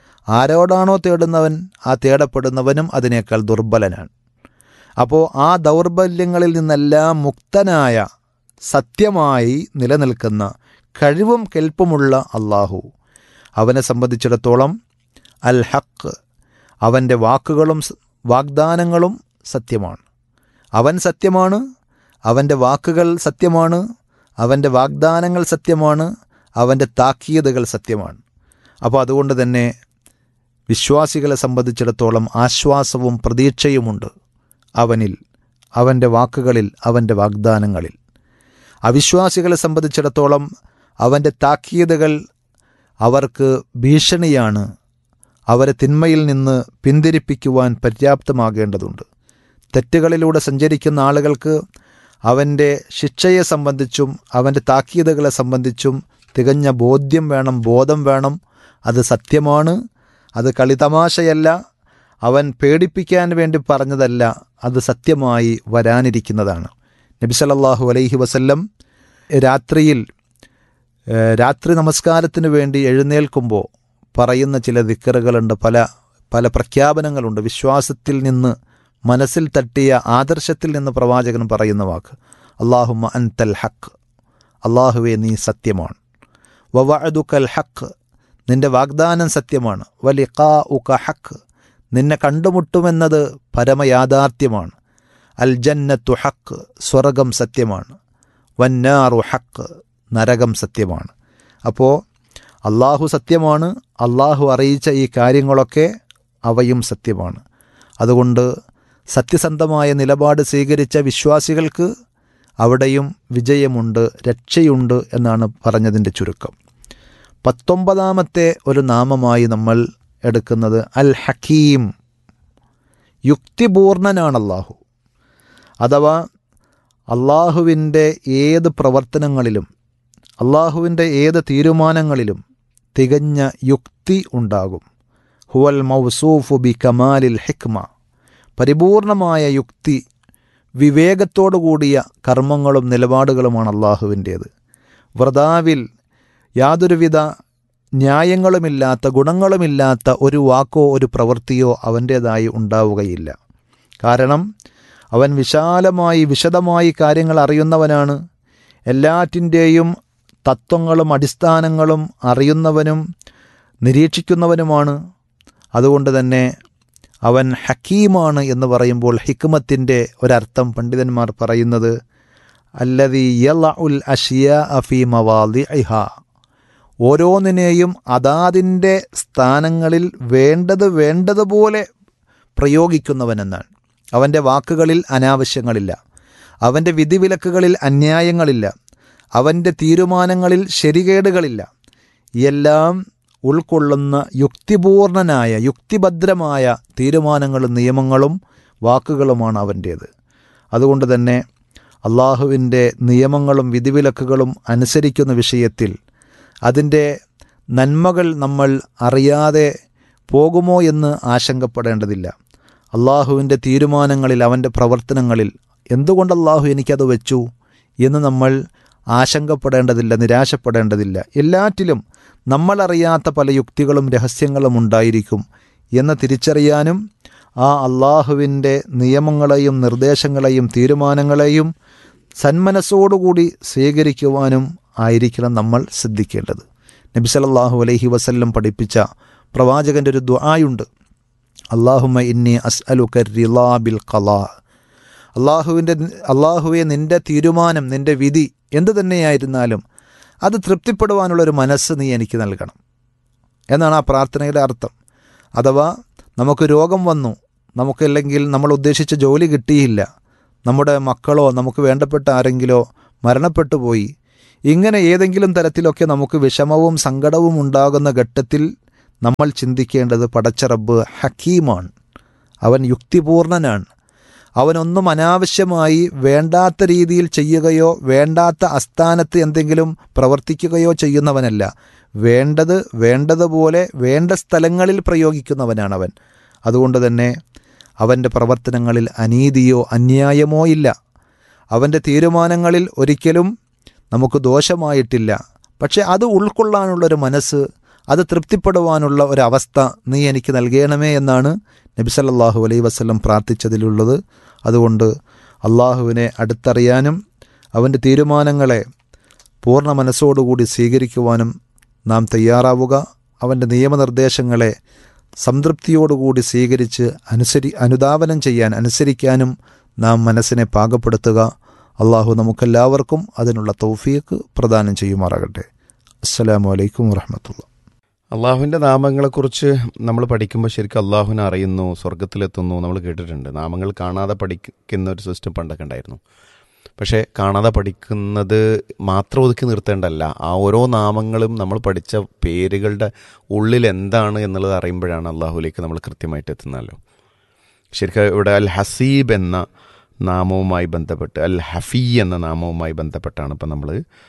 Speaker 6: ആരോടാണോ തേടുന്നവൻ ആ തേടപ്പെടുന്നവനും അതിനേക്കാൾ ദുർബലനാണ് അപ്പോൾ ആ ദൗർബല്യങ്ങളിൽ നിന്നെല്ലാം മുക്തനായ സത്യമായി നിലനിൽക്കുന്ന കഴിവും കെൽപ്പുമുള്ള അള്ളാഹു അവനെ സംബന്ധിച്ചിടത്തോളം അൽ ഹക്ക് അവൻ്റെ വാക്കുകളും സ് വാഗ്ദാനങ്ങളും സത്യമാണ് അവൻ സത്യമാണ് അവൻ്റെ വാക്കുകൾ സത്യമാണ് അവൻ്റെ വാഗ്ദാനങ്ങൾ സത്യമാണ് അവൻ്റെ താക്കീതുകൾ സത്യമാണ് അപ്പോൾ അതുകൊണ്ട് തന്നെ വിശ്വാസികളെ സംബന്ധിച്ചിടത്തോളം ആശ്വാസവും പ്രതീക്ഷയുമുണ്ട് അവനിൽ അവൻ്റെ വാക്കുകളിൽ അവൻ്റെ വാഗ്ദാനങ്ങളിൽ അവിശ്വാസികളെ സംബന്ധിച്ചിടത്തോളം അവൻ്റെ താക്കീതുകൾ അവർക്ക് ഭീഷണിയാണ് അവരെ തിന്മയിൽ നിന്ന് പിന്തിരിപ്പിക്കുവാൻ പര്യാപ്തമാകേണ്ടതുണ്ട് തെറ്റുകളിലൂടെ സഞ്ചരിക്കുന്ന ആളുകൾക്ക് അവൻ്റെ ശിക്ഷയെ സംബന്ധിച്ചും അവൻ്റെ താക്കീതുകളെ സംബന്ധിച്ചും തികഞ്ഞ ബോധ്യം വേണം ബോധം വേണം അത് സത്യമാണ് അത് കളിതമാശയല്ല അവൻ പേടിപ്പിക്കാൻ വേണ്ടി പറഞ്ഞതല്ല അത് സത്യമായി വരാനിരിക്കുന്നതാണ് നബി സല്ലല്ലാഹു അലൈഹി വസല്ലം രാത്രിയിൽ ഏഹ്, രാത്രി നമസ്കാരത്തിന് വേണ്ടി എഴുന്നേൽക്കുമ്പോൾ പറയുന്ന ചില ദിക്കറുകളുണ്ട് പല പല പ്രഖ്യാപനങ്ങളുണ്ട് വിശ്വാസത്തിൽ നിന്ന് മനസ്സിൽ തട്ടിയ ആദർശത്തിൽ നിന്ന് പ്രവാചകൻ പറയുന്ന വാക്ക് അള്ളാഹുമ്മ അൻതൽ ഹക്ക് അള്ളാഹുവെ നീ സത്യമാണ് വവഅദുക്കൽ ഹക്ക് നിന്റെ വാഗ്ദാനം സത്യമാണ് വലിഖാ ഉക ഹക്ക് നിന്നെ കണ്ടുമുട്ടുമെന്നത് പരമയാഥാർത്ഥ്യമാണ് അൽ ജന്നത്തു ഹക്ക് സ്വർഗം സത്യമാണ് വന്നാറു ഹക്ക് നരകം സത്യമാണ് അപ്പോൾ അള്ളാഹു സത്യമാണ് അള്ളാഹു അറിയിച്ച ഈ കാര്യങ്ങളൊക്കെ അവയും സത്യമാണ് അതുകൊണ്ട് സത്യസന്ധമായ നിലപാട് സ്വീകരിച്ച വിശ്വാസികൾക്ക് അവിടെയും വിജയമുണ്ട് രക്ഷയുണ്ട് എന്നാണ് പറഞ്ഞതിൻ്റെ ചുരുക്കം പത്തൊമ്പതാമത്തെ ഒരു നാമമായി നമ്മൾ എടുക്കുന്നത് അൽ ഹക്കീം യുക്തിപൂർണനാണ് അള്ളാഹു അഥവാ അള്ളാഹുവിൻ്റെ ഏത് പ്രവർത്തനങ്ങളിലും അള്ളാഹുവിൻ്റെ ഏത് തീരുമാനങ്ങളിലും തികഞ്ഞ യുക്തി ഉണ്ടാകും ഹുവൽ മൗസൂഫു ബി കമാലിൽ ഹിക്മ പരിപൂർണമായ യുക്തി വിവേകത്തോടു കൂടിയ കർമ്മങ്ങളും നിലപാടുകളുമാണ് അള്ളാഹുവിൻ്റേത് വ്രതാവിൽ യാതൊരുവിധ ന്യായങ്ങളുമില്ലാത്ത ഗുണങ്ങളുമില്ലാത്ത ഒരു വാക്കോ ഒരു പ്രവൃത്തിയോ അവൻ്റേതായി ഉണ്ടാവുകയില്ല കാരണം അവൻ വിശാലമായി വിശദമായി കാര്യങ്ങൾ അറിയുന്നവനാണ് എല്ലാറ്റിൻ്റെയും തത്വങ്ങളും അടിസ്ഥാനങ്ങളും അറിയുന്നവനും നിരീക്ഷിക്കുന്നവനുമാണ് അതുകൊണ്ട് തന്നെ അവൻ ഹക്കീമാണ് എന്ന് പറയുമ്പോൾ ഹിക്മത്തിൻ്റെ ഒരർത്ഥം പണ്ഡിതന്മാർ പറയുന്നത് അല്ലതി യല ഉൽ അഷിയ അഫി മവാദി ഇഹ ഓരോന്നിനെയും അതാതിൻ്റെ സ്ഥാനങ്ങളിൽ വേണ്ടത് വേണ്ടതുപോലെ പ്രയോഗിക്കുന്നവനെന്നാണ് അവൻ്റെ വാക്കുകളിൽ അനാവശ്യങ്ങളില്ല അവൻ്റെ വിധിവിലക്കുകളിൽ അന്യായങ്ങളില്ല അവൻ്റെ തീരുമാനങ്ങളിൽ ശരികേടുകളില്ല എല്ലാം ഉൾക്കൊള്ളുന്ന യുക്തിപൂർണനായ യുക്തിഭദ്രമായ തീരുമാനങ്ങളും നിയമങ്ങളും വാക്കുകളുമാണ് അവൻ്റേത് അതുകൊണ്ട് തന്നെ അള്ളാഹുവിൻ്റെ നിയമങ്ങളും വിധിവിലക്കുകളും അനുസരിക്കുന്ന വിഷയത്തിൽ അതിൻ്റെ നന്മകൾ നമ്മൾ അറിയാതെ പോകുമോ എന്ന് ആശങ്കപ്പെടേണ്ടതില്ല അള്ളാഹുവിൻ്റെ തീരുമാനങ്ങളിൽ അവൻ്റെ പ്രവർത്തനങ്ങളിൽ എന്തുകൊണ്ട് അള്ളാഹു എനിക്കത് വെച്ചു എന്ന് നമ്മൾ ആശങ്കപ്പെടേണ്ടതില്ല നിരാശപ്പെടേണ്ടതില്ല എല്ലാറ്റിലും നമ്മളറിയാത്ത പല യുക്തികളും രഹസ്യങ്ങളും ഉണ്ടായിരിക്കും എന്ന് തിരിച്ചറിയാനും ആ അള്ളാഹുവിൻ്റെ നിയമങ്ങളെയും നിർദ്ദേശങ്ങളെയും തീരുമാനങ്ങളെയും സന്മനസ്സോടുകൂടി സ്വീകരിക്കുവാനും ആയിരിക്കണം നമ്മൾ ശ്രദ്ധിക്കേണ്ടത് നബി സല്ലല്ലാഹു അലൈഹി വസല്ലം പഠിപ്പിച്ച പ്രവാചകൻ്റെ ഒരു ദ്വായുണ്ട് അള്ളാഹുമ ഇന്നി അസ്അലുക റിളാ ബിൽ ഖലാ അള്ളാഹുവിൻ്റെ അള്ളാഹുവെ നിൻ്റെ തീരുമാനം നിൻ്റെ വിധി എന്തു തന്നെയായിരുന്നാലും അത് തൃപ്തിപ്പെടുവാനുള്ളൊരു മനസ്സ് നീ എനിക്ക് നൽകണം എന്നാണ് ആ പ്രാർത്ഥനയുടെ അർത്ഥം അഥവാ നമുക്ക് രോഗം വന്നു നമുക്കല്ലെങ്കിൽ നമ്മൾ ഉദ്ദേശിച്ച ജോലി കിട്ടിയില്ല നമ്മുടെ മക്കളോ നമുക്ക് വേണ്ടപ്പെട്ട ആരെങ്കിലോ മരണപ്പെട്ടു പോയി ഇങ്ങനെ ഏതെങ്കിലും തരത്തിലൊക്കെ നമുക്ക് വിഷമവും സങ്കടവും ഉണ്ടാകുന്ന ഘട്ടത്തിൽ നമ്മൾ ചിന്തിക്കേണ്ടത് പടച്ചറബ് ഹക്കീമാണ് അവൻ യുക്തിപൂർണനാണ് അവനൊന്നും അനാവശ്യമായി വേണ്ടാത്ത രീതിയിൽ ചെയ്യുകയോ വേണ്ടാത്ത അസ്ഥാനത്ത് എന്തെങ്കിലും പ്രവർത്തിക്കുകയോ ചെയ്യുന്നവനല്ല വേണ്ടത് വേണ്ടതുപോലെ വേണ്ട സ്ഥലങ്ങളിൽ പ്രയോഗിക്കുന്നവനാണ് അവൻ അതുകൊണ്ട് തന്നെ അവൻ്റെ പ്രവർത്തനങ്ങളിൽ അനീതിയോ അന്യായമോ ഇല്ല അവൻ്റെ തീരുമാനങ്ങളിൽ ഒരിക്കലും നമുക്ക് ദോഷമായിട്ടില്ല പക്ഷെ അത് ഉൾക്കൊള്ളാനുള്ളൊരു മനസ്സ് അത് തൃപ്തിപ്പെടുവാനുള്ള ഒരവസ്ഥ നീ എനിക്ക് നൽകണമേ എന്നാണ് നബി സല്ലല്ലാഹു അലൈഹി വസല്ലം പ്രാർത്ഥിച്ചതിലുള്ളത് അതുകൊണ്ട് അള്ളാഹുവിനെ അടുത്തറിയാനും അവൻ്റെ തീരുമാനങ്ങളെ പൂർണ്ണ മനസ്സോടുകൂടി സ്വീകരിക്കുവാനും നാം തയ്യാറാവുക അവൻ്റെ നിയമനിർദ്ദേശങ്ങളെ സംതൃപ്തിയോടുകൂടി സ്വീകരിച്ച് അനുസരി അനുധാവനം ചെയ്യാൻ അനുസരിക്കാനും നാം മനസ്സിനെ പാകപ്പെടുത്തുക അള്ളാഹു നമുക്കെല്ലാവർക്കും അതിനുള്ള തൗഫീക്ക് പ്രദാനം ചെയ്യുമാറാകട്ടെ അസ്സലാമു അലൈക്കും വറഹമത്തുള്ള
Speaker 2: അള്ളാഹുവിൻ്റെ നാമങ്ങളെക്കുറിച്ച് നമ്മൾ പഠിക്കുമ്പോൾ ശരിക്കും അള്ളാഹുവിനെ അറിയുന്നു സ്വർഗത്തിലെത്തുന്നു നമ്മൾ കേട്ടിട്ടുണ്ട് നാമങ്ങൾ കാണാതെ പഠിക്കുന്ന ഒരു സിസ്റ്റം പണ്ടൊക്കെ ഉണ്ടായിരുന്നു പക്ഷേ കാണാതെ പഠിക്കുന്നത് മാത്രം ഒതുക്കി നിർത്തേണ്ടല്ല ആ ഓരോ നാമങ്ങളും നമ്മൾ പഠിച്ച പേരുകളുടെ ഉള്ളിൽ എന്താണ് എന്നുള്ളത് അറിയുമ്പോഴാണ് അള്ളാഹുലേക്ക് നമ്മൾ കൃത്യമായിട്ട് എത്തുന്നല്ലോ ശരിക്കും ഇവിടെ അൽ ഹസീബ് എന്ന നാമവുമായി ബന്ധപ്പെട്ട് അൽ ഹഫീ എന്ന നാമവുമായി ബന്ധപ്പെട്ടാണ് ഇപ്പം നമ്മൾ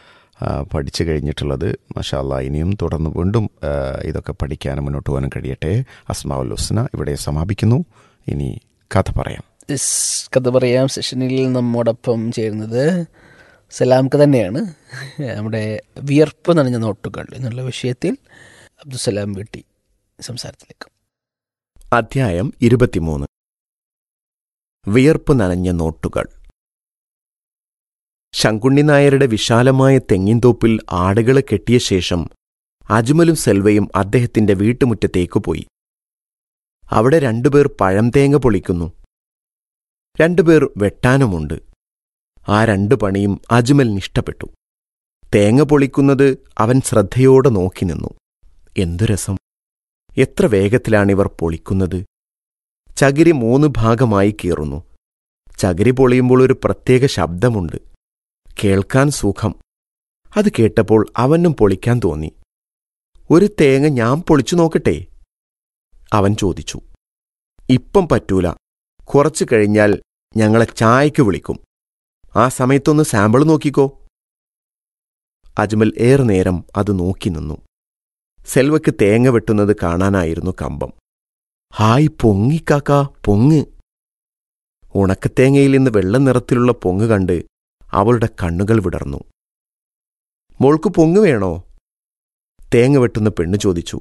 Speaker 2: പഠിച്ചു കഴിഞ്ഞിട്ടുള്ളത് മഷാ അല്ലാ ഇനിയും തുടർന്ന് വീണ്ടും ആ, ഇതൊക്കെ പഠിക്കാനും മുന്നോട്ട് പോകാനും കഴിയട്ടെ അസ്മാഉൽ ഹുസ്ന ഇവിടെ സമാപിക്കുന്നു ഇനി കഥ പറയാം
Speaker 4: Yes, കഥ പറയാം സെഷനിൽ നമ്മോടൊപ്പം ചേരുന്നത് സലാംക്ക് തന്നെയാണ് നമ്മുടെ വിയർപ്പ് നനഞ്ഞ നോട്ടുകൾ എന്നുള്ള വിഷയത്തിൽ അബ്ദുസലാം വീട്ടി സംസാരത്തിലേക്ക്
Speaker 7: അധ്യായം ഇരുപത്തിമൂന്ന് വിയർപ്പ് നനഞ്ഞ നോട്ടുകൾ ശങ്കുണ്ണി നായരുടെ വിശാലമായ തെങ്ങിൻതോപ്പിൽ ആടുകളെ കെട്ടിയ ശേഷം അജ്മലും സെൽവയും അദ്ദേഹത്തിന്റെ വീട്ടുമുറ്റത്തേക്കു പോയി അവിടെ രണ്ടുപേർ പഴം തേങ്ങ പൊളിക്കുന്നു രണ്ടുപേർ വെട്ടാനുമുണ്ട് ആ രണ്ടു പണിയും അജ്മലിന് ഇഷ്ടപ്പെട്ടു തേങ്ങ പൊളിക്കുന്നത് അവൻ ശ്രദ്ധയോടെ നോക്കി നിന്നു എന്തു രസം എത്ര വേഗത്തിലാണിവർ പൊളിക്കുന്നത് ചകിരി മൂന്ന് ഭാഗമായി കീറുന്നു ചകിരി പൊളിയുമ്പോൾ ഒരു പ്രത്യേക ശബ്ദമുണ്ട് കേൾക്കാൻ സുഖം അത് കേട്ടപ്പോൾ അവനും പൊളിക്കാൻ തോന്നി ഒരു തേങ്ങ ഞാൻ പൊളിച്ചു നോക്കട്ടെ അവൻ ചോദിച്ചു ഇപ്പം പറ്റൂല കുറച്ചു കഴിഞ്ഞാൽ ഞങ്ങളെ ചായക്ക് വിളിക്കും ആ സമയത്തൊന്ന് സാമ്പിൾ നോക്കിക്കോ അജ്മൽ ഏറെ നേരം അത് നോക്കി നിന്നു സെൽവയ്ക്ക് തേങ്ങ വെട്ടുന്നത് കാണാനായിരുന്നു കമ്പം ഹായ് പൊങ്ങിക്കാക്ക പൊങ്ങ് ഉണക്കത്തേങ്ങയിൽ നിന്ന് വെള്ള നിറത്തിലുള്ള പൊങ്ങ് കണ്ട് അവളുടെ കണ്ണുകൾ വിടർന്നു മോൾക്ക് പൊങ്ങ് വേണോ തേങ്ങ വെട്ടുന്ന പെണ്ണ് ചോദിച്ചു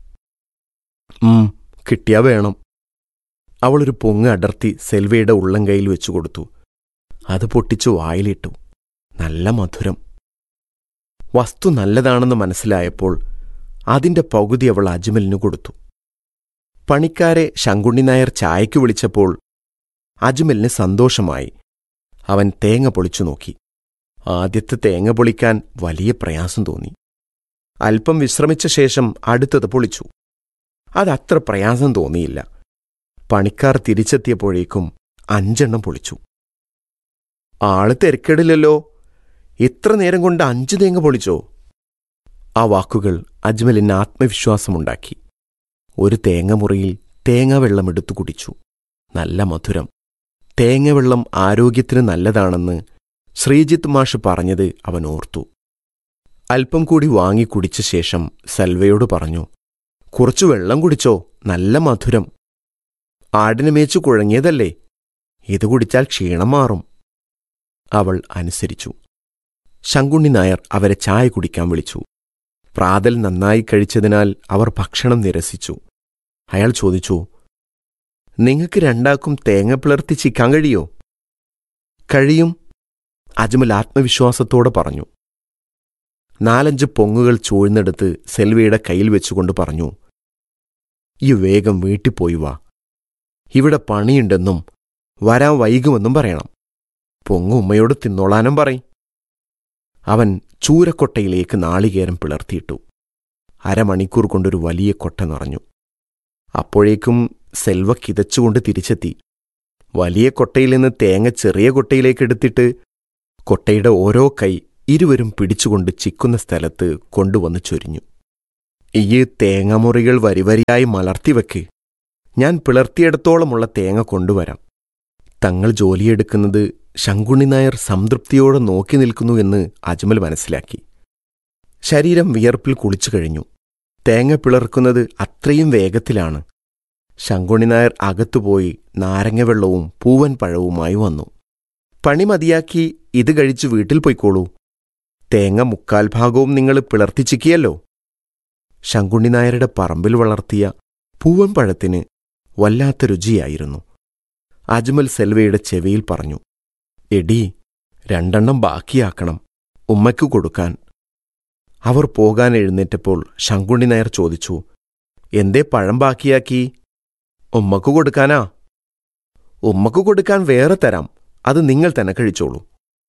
Speaker 7: ഉം കിട്ടിയാ വേണം അവളൊരു പൊങ്ങ് അടർത്തി സെൽവയുടെ ഉള്ളം കൈയിൽ വെച്ചു കൊടുത്തു അത് പൊട്ടിച്ചു വായിലിട്ടു നല്ല മധുരം വസ്തു നല്ലതാണെന്ന് മനസ്സിലായപ്പോൾ അതിന്റെ പകുതി അവൾ അജ്മലിനു കൊടുത്തു പണിക്കാരെ ശങ്കുണ്ണി നായർ ചായയ്ക്ക് വിളിച്ചപ്പോൾ അജ്മലിന് സന്തോഷമായി അവൻ തേങ്ങ പൊളിച്ചു നോക്കി ആദ്യത്തെ തേങ്ങ പൊളിക്കാൻ വലിയ പ്രയാസം തോന്നി അല്പം വിശ്രമിച്ച ശേഷം അടുത്തത് പൊളിച്ചു അതത്ര പ്രയാസം തോന്നിയില്ല പണിക്കാർ തിരിച്ചെത്തിയപ്പോഴേക്കും അഞ്ചെണ്ണം പൊളിച്ചു ആള് തിരക്കേടില്ലല്ലോ ഇത്ര നേരം കൊണ്ട് അഞ്ചു തേങ്ങ പൊളിച്ചോ ആ വാക്കുകൾ അജ്മലിന് ആത്മവിശ്വാസമുണ്ടാക്കി ഒരു തേങ്ങമുറിയിൽ തേങ്ങാവെള്ളം എടുത്തു കുടിച്ചു നല്ല മധുരം തേങ്ങവെള്ളം ആരോഗ്യത്തിന് നല്ലതാണെന്ന് ശ്രീജിത്ത് മാഷ് പറഞ്ഞത് അവൻ ഓർത്തു അല്പം കൂടി വാങ്ങി കുടിച്ച ശേഷം സൽവയോട് പറഞ്ഞു കുറച്ചു വെള്ളം കുടിച്ചോ നല്ല മധുരം ആടിനെ മേച്ചു കുഴങ്ങിയതല്ലേ ഇത് കുടിച്ചാൽ ക്ഷീണം മാറും അവൾ അനുസരിച്ചു ശങ്കുണ്ണി നായർ അവരെ ചായ കുടിക്കാൻ വിളിച്ചു പ്രാതൽ നന്നായി കഴിച്ചതിനാൽ അവർ ഭക്ഷണം നിരസിച്ചു അയാൾ ചോദിച്ചു നിങ്ങൾക്ക് രണ്ടാക്കും തേങ്ങ പിളർത്തി ചിക്കാൻ കഴിയോ കഴിയും അജ്മൽ ആത്മവിശ്വാസത്തോടെ പറഞ്ഞു നാലഞ്ച് പൊങ്ങുകൾ ചൂഴ്ന്നെടുത്ത് സെൽവിയുടെ കയ്യിൽ വെച്ചുകൊണ്ട് പറഞ്ഞു ഈ വേഗം വീട്ടിൽ പോയി വാ ഇവിടെ പണിയുണ്ടെന്നും വരാൻ വൈകുമെന്നും പറയണം പൊങ്ങു ഉമ്മയോട് തിന്നോളാനും പറയും അവൻ ചൂരക്കൊട്ടയിലേക്ക് നാളികേരം പിളർത്തിയിട്ടു അരമണിക്കൂർ കൊണ്ടൊരു വലിയ കൊട്ട നിറഞ്ഞു അപ്പോഴേക്കും സെൽവ കിതച്ചുകൊണ്ട് തിരിച്ചെത്തി വലിയ കൊട്ടയിൽ നിന്ന് തേങ്ങ ചെറിയ കൊട്ടയിലേക്ക് എടുത്തിട്ട് കൊട്ടയുടെ ഓരോ കൈ ഇരുവരും പിടിച്ചുകൊണ്ട് ചിക്കുന്ന സ്ഥലത്ത് കൊണ്ടുവന്ന് ചൊരിഞ്ഞു ഈ തേങ്ങമുറികൾ വരിവരിയായി മലർത്തിവെക്ക് ഞാൻ പിളർത്തിയിടത്തോളമുള്ള തേങ്ങ കൊണ്ടുവരാം തങ്ങൾ ജോലിയെടുക്കുന്നത് ശങ്കുണ്ണി നായർ സംതൃപ്തിയോടെ നോക്കി നിൽക്കുന്നു എന്ന് അജ്മൽ മനസ്സിലാക്കി ശരീരം വിയർപ്പിൽ കുളിച്ചു കഴിഞ്ഞു തേങ്ങ പിളർക്കുന്നത് അത്രയും വേഗത്തിലാണ് ശങ്കുണ്ണി നായർ അകത്തുപോയി നാരങ്ങവെള്ളവും പൂവൻ പഴവുമായി വന്നു പണി മതിയാക്കി ഇത് കഴിച്ചു വീട്ടിൽ പൊയ്ക്കോളൂ തേങ്ങ മുക്കാൽ ഭാഗവും നിങ്ങൾ പിളർത്തിച്ചിക്കിയല്ലോ ശങ്കുണ്ണി നായരുടെ പറമ്പിൽ വളർത്തിയ പൂവൻ പഴത്തിന് വല്ലാത്ത രുചിയായിരുന്നു അജ്മൽ സെൽവയുടെ ചെവിയിൽ പറഞ്ഞു എടീ രണ്ടെണ്ണം ബാക്കിയാക്കണം ഉമ്മയ്ക്കു കൊടുക്കാൻ അവർ പോകാൻ എഴുന്നേറ്റപ്പോൾ ശങ്കുണ്ണി നായർ ചോദിച്ചു എന്തേ പഴം ബാക്കിയാക്കി ഉമ്മക്കു കൊടുക്കാനാ ഉമ്മക്കു കൊടുക്കാൻ വേറെ തരാം അത് നിങ്ങൾ തന്നെ കഴിച്ചോളൂ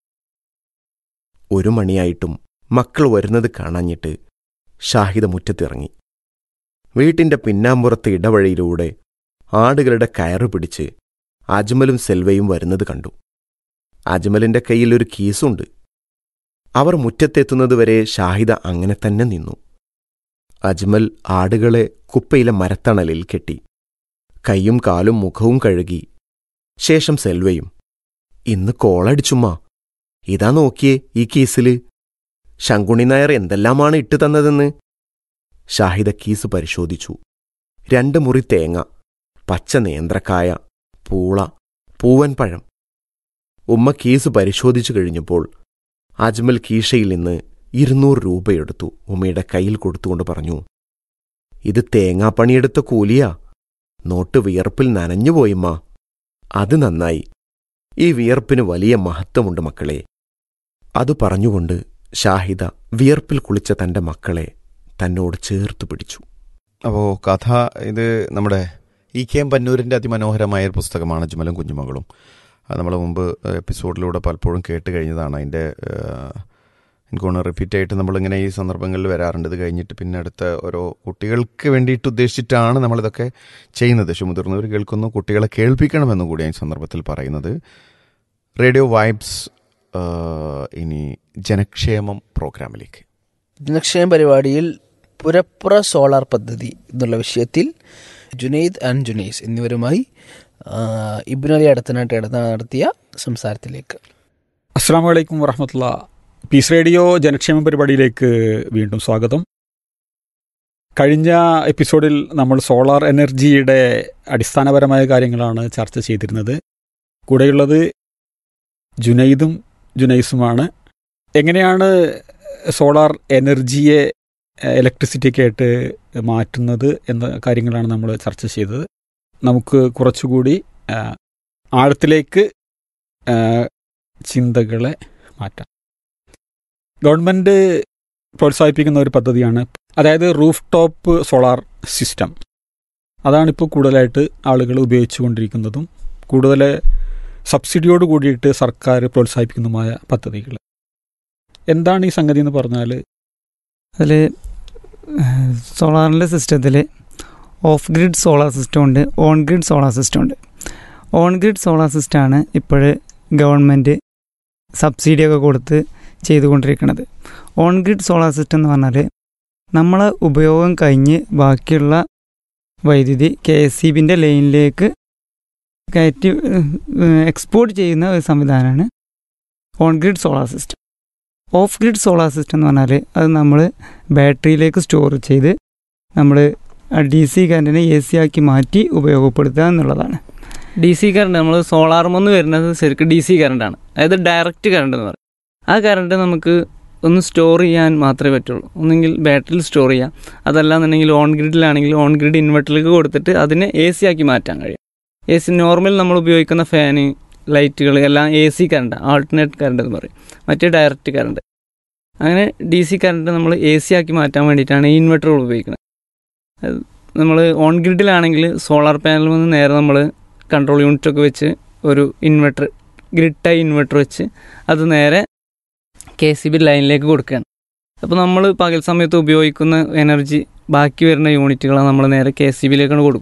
Speaker 7: ഒരു മണിയായിട്ടും മക്കൾ വരുന്നത് കാണാഞ്ഞിട്ട് ഷാഹിദ മുറ്റത്തിറങ്ങി വീട്ടിന്റെ പിന്നാമ്പുറത്തെ ഇടവഴിയിലൂടെ ആടുകളുടെ കയറ് പിടിച്ച് അജ്മലും സെൽവയും വരുന്നത് കണ്ടു അജ്മലിന്റെ കയ്യിൽ ഒരു കീസുണ്ട് അവർ മുറ്റത്തെത്തുന്നതുവരെ ഷാഹിദ അങ്ങനെ തന്നെ നിന്നു അജ്മൽ ആടുകളെ കുപ്പയിലെ മരത്തണലിൽ കെട്ടി കൈയും കാലും മുഖവും കഴുകി ശേഷം സെൽവയും ഇന്ന് കോളടിച്ചുമ്മ ഇതാ നോക്കിയേ ഈ കേസില് ശങ്കുണി നായർ എന്തെല്ലാമാണ് ഇട്ടു തന്നതെന്ന് ഷാഹിദ കീസ് പരിശോധിച്ചു രണ്ട് മുറി തേങ്ങ പച്ച നേന്ത്രക്കായ പൂള പൂവൻ പഴം ഉമ്മ കീസ് പരിശോധിച്ചു കഴിഞ്ഞപ്പോൾ അജ്മൽ കീശയിൽ നിന്ന് ഇരുന്നൂറ് രൂപയെടുത്തു ഉമ്മയുടെ കയ്യിൽ കൊടുത്തുകൊണ്ട് പറഞ്ഞു ഇത് തേങ്ങാപ്പണിയെടുത്ത കൂലിയാ നോട്ട് വിയർപ്പിൽ നനഞ്ഞുപോയിമ്മ അത് നന്നായി ഈ വിയർപ്പിന് വലിയ മഹത്വമുണ്ട് മക്കളെ അത് പറഞ്ഞുകൊണ്ട് ഷാഹിദ വിയർപ്പിൽ കുളിച്ച തന്റെ മക്കളെ തന്നോട് ചേർത്തു പിടിച്ചു
Speaker 2: അപ്പോൾ കഥ ഇത് നമ്മുടെ ഇ കെ എം പന്നൂരിൻ്റെ അതിമനോഹരമായ ഒരു പുസ്തകമാണ് അജ്മലും കുഞ്ഞുമകളും അത് നമ്മൾ മുമ്പ് എപ്പിസോഡിലൂടെ പലപ്പോഴും കേട്ട് കഴിഞ്ഞതാണ് അതിൻ്റെ എനിക്ക് തോന്നുന്നു റിപ്പീറ്റ് ആയിട്ട് നമ്മളിങ്ങനെ ഈ സന്ദർഭങ്ങളിൽ വരാറുണ്ട് ഇത് കഴിഞ്ഞിട്ട് പിന്നെ അടുത്ത ഓരോ കുട്ടികൾക്ക് വേണ്ടിയിട്ട് ഉദ്ദേശിച്ചിട്ടാണ് നമ്മളിതൊക്കെ ചെയ്യുന്നത് പക്ഷെ മുതിർന്നവർ കേൾക്കുന്നു കുട്ടികളെ കേൾപ്പിക്കണമെന്നും കൂടി ഈ സന്ദർഭത്തിൽ പറയുന്നത് റേഡിയോ വൈബ്സ് ഇനി ജനക്ഷേമം പ്രോഗ്രാമിലേക്ക്
Speaker 4: ജനക്ഷേമ പരിപാടിയിൽ പുരപ്പുറ സോളാർ പദ്ധതി എന്നുള്ള വിഷയത്തിൽ ജുനൈദ് ആൻഡ് ജുനൈസ് എന്നിവരുമായി ആ, ഇബ്നു അലി അടുത്തനായിട്ട് ഇട- നടത്തിയ സംസാരത്തിലേക്ക്
Speaker 8: അസ്സാം വലൈക്കും വറഹമത്തുള്ള പീസ് റേഡിയോ ജനക്ഷേമ പരിപാടിയിലേക്ക് വീണ്ടും സ്വാഗതം കഴിഞ്ഞ എപ്പിസോഡിൽ നമ്മൾ സോളാർ എനർജിയുടെ അടിസ്ഥാനപരമായ കാര്യങ്ങളാണ് ചർച്ച ചെയ്തിരുന്നത് കൂടെയുള്ളത് ജുനൈദും ജുനൈസുമാണ് എങ്ങനെയാണ് സോളാർ എനർജിയെ ഇലക്ട്രിസിറ്റിയൊക്കെ ആയിട്ട് മാറ്റുന്നത് എന്ന കാര്യങ്ങളാണ് നമ്മൾ ചർച്ച ചെയ്തത് നമുക്ക് കുറച്ചുകൂടി ആ, ആഴത്തിലേക്ക് ആ, ചിന്തകളെ മാറ്റാം ഗവൺമെൻറ് പ്രോത്സാഹിപ്പിക്കുന്ന ഒരു പദ്ധതിയാണ് അതായത് റൂഫ് ടോപ്പ് സോളാർ സിസ്റ്റം അതാണിപ്പോൾ കൂടുതലായിട്ട് ആളുകൾ ഉപയോഗിച്ചുകൊണ്ടിരിക്കുന്നതും കൂടുതൽ സബ്സിഡിയോട് കൂടിയിട്ട് സർക്കാർ പ്രോത്സാഹിപ്പിക്കുന്നതുമായ പദ്ധതികൾ എന്താണ് ഈ സംഗതി എന്ന് പറഞ്ഞാൽ
Speaker 9: അതിൽ സോളാറിൻ്റെ സിസ്റ്റത്തിൽ ഓഫ് ഗ്രിഡ് സോളാർ സിസ്റ്റം ഉണ്ട് ഓൺ ഗ്രിഡ് സോളാർ സിസ്റ്റം ഉണ്ട് ഓൺ ഗ്രിഡ് സോളാർ സിസ്റ്റമാണ് ഇപ്പോൾ ഗവൺമെൻറ് സബ്സിഡിയൊക്കെ കൊടുത്ത് ചെയ്തുകൊണ്ടിരിക്കുന്നത് ഓൺ ഗ്രിഡ് സോളാർ സിസ്റ്റം എന്ന് പറഞ്ഞാൽ നമ്മളെ ഉപയോഗം കഴിഞ്ഞ് ബാക്കിയുള്ള വൈദ്യുതി കെ എസ് സി ബിൻ്റെ ലൈനിലേക്ക് കയറ്റി എക്സ്പോർട്ട് ചെയ്യുന്ന ഒരു സംവിധാനമാണ് on grid solar system off grid solar system എന്ന് പറഞ്ഞാൽ അത് നമ്മൾ ബാറ്ററിയിലേക്ക് സ്റ്റോർ ചെയ്ത് നമ്മൾ ഡി സി കറണ്ടിനെ എ സി ആക്കി മാറ്റി ഉപയോഗപ്പെടുത്തുക എന്നുള്ളതാണ്
Speaker 10: ഡി സി കറണ്ട് നമ്മൾ സോളാർമെന്ന് വരുന്നത് ശരിക്കും ഡി സി കറണ്ടാണ് അതായത് ഡയറക്റ്റ് കറണ്ട് എന്ന് പറയും ആ കറണ്ട് നമുക്ക് ഒന്ന് സ്റ്റോർ ചെയ്യാൻ മാത്രമേ പറ്റുള്ളൂ ഒന്നെങ്കിൽ ബാറ്ററിയിൽ സ്റ്റോർ ചെയ്യാം അതല്ലാന്നുണ്ടെങ്കിൽ ഓൺ ഗ്രിഡിലാണെങ്കിൽ ഓൺ ഗ്രിഡ് ഇൻവെർട്ടറിലേക്ക് കൊടുത്തിട്ട് അതിനെ എ സി ആക്കി മാറ്റാൻ കഴിയും എ സി നോർമൽ നമ്മൾ ഉപയോഗിക്കുന്ന ഫാന് ലൈറ്റുകൾ എല്ലാം A C current alternate current എന്ന് പറയും മറ്റേ ഡയറക്റ്റ് കറണ്ട് അങ്ങനെ ഡി സി കറണ്ട് നമ്മൾ എ സി ആക്കി മാറ്റാൻ വേണ്ടിയിട്ടാണ് ഈ ഇൻവെർട്ടറുകൾ ഉപയോഗിക്കുന്നത് അത് നമ്മൾ ഓൺ ഗ്രിഡിലാണെങ്കിൽ സോളാർ പാനലിൽ നിന്ന് നേരെ നമ്മൾ കൺട്രോൾ യൂണിറ്റ് ഒക്കെ വെച്ച് ഒരു ഇൻവെർട്ടർ ഗ്രിഡായി ഇൻവെർട്ടർ വെച്ച് അത് നേരെ കെ സി ബി ലൈനിലേക്ക് കൊടുക്കുകയാണ് അപ്പോൾ നമ്മൾ പകൽ സമയത്ത് ഉപയോഗിക്കുന്ന എനർജി ബാക്കി വരുന്ന യൂണിറ്റുകളെ നമ്മൾ നേരെ കെ സി ബിയിലേക്കാണ് കൊടുക്കും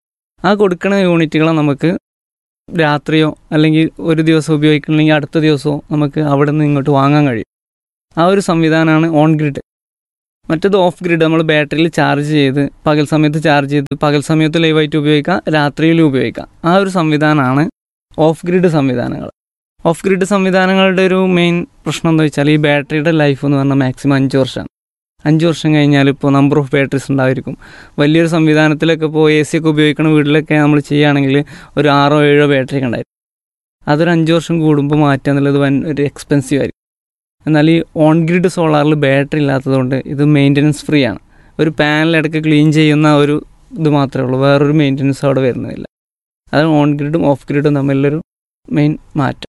Speaker 10: ആ കൊടുക്കുന്ന യൂണിറ്റുകളെ നമുക്ക് രാത്രിയോ അല്ലെങ്കിൽ ഒരു ദിവസം ഉപയോഗിക്കണമെങ്കിൽ അടുത്ത ദിവസമോ നമുക്ക് അവിടെ നിന്ന് ഇങ്ങോട്ട് വാങ്ങാൻ കഴിയും ആ ഒരു സംവിധാനമാണ് ഓൺ ഗ്രിഡ് മറ്റത് ഓഫ് ഗ്രിഡ് നമ്മൾ ബാറ്ററിയിൽ ചാർജ് ചെയ്ത് പകൽ സമയത്ത് ചാർജ് ചെയ്ത് പകൽ സമയത്ത് ലൈവായിട്ട് ഉപയോഗിക്കാം രാത്രിയിലും ഉപയോഗിക്കാം ആ ഒരു സംവിധാനമാണ് ഓഫ് ഗ്രിഡ് സംവിധാനങ്ങൾ ഓഫ് ഗ്രിഡ് സംവിധാനങ്ങളുടെ ഒരു മെയിൻ പ്രശ്നം എന്താ വെച്ചാൽ ഈ ബാറ്ററിയുടെ ലൈഫ് എന്ന് പറഞ്ഞാൽ മാക്സിമം അഞ്ച് വർഷമാണ് അഞ്ച് വർഷം കഴിഞ്ഞാൽ ഇപ്പോൾ നമ്പർ ഓഫ് ബാറ്ററീസ് ഉണ്ടായിരിക്കും വലിയൊരു സംവിധാനത്തിലൊക്കെ ഇപ്പോൾ എ സി ഒക്കെ ഉപയോഗിക്കുന്ന വീട്ടിലൊക്കെ നമ്മൾ ചെയ്യുകയാണെങ്കിൽ ഒരു ആറോ ഏഴോ ബാറ്ററി ഒക്കെ ഉണ്ടായിരിക്കും അതൊരു അഞ്ച് വർഷം കൂടുമ്പോൾ മാറ്റുക എന്നുള്ളത് വൻ ഒരു എക്സ്പെൻസീവ് ആയിരിക്കും എന്നാൽ ഈ ഓൺ ഗ്രിഡ് സോളാറിൽ ബാറ്ററി ഇല്ലാത്തതുകൊണ്ട് ഇത് മെയിൻ്റനൻസ് ഫ്രീ ആണ് ഒരു പാനൽ ഇടയ്ക്ക് ക്ലീൻ ചെയ്യുന്ന ഒരു ഇത് മാത്രമേ ഉള്ളൂ വേറൊരു മെയിൻ്റനൻസ് അവിടെ വരുന്നില്ല അതാണ് ഓൺ ഗ്രിഡും ഓഫ് ഗ്രിഡും തമ്മിലൊരു മെയിൻ മാറ്റം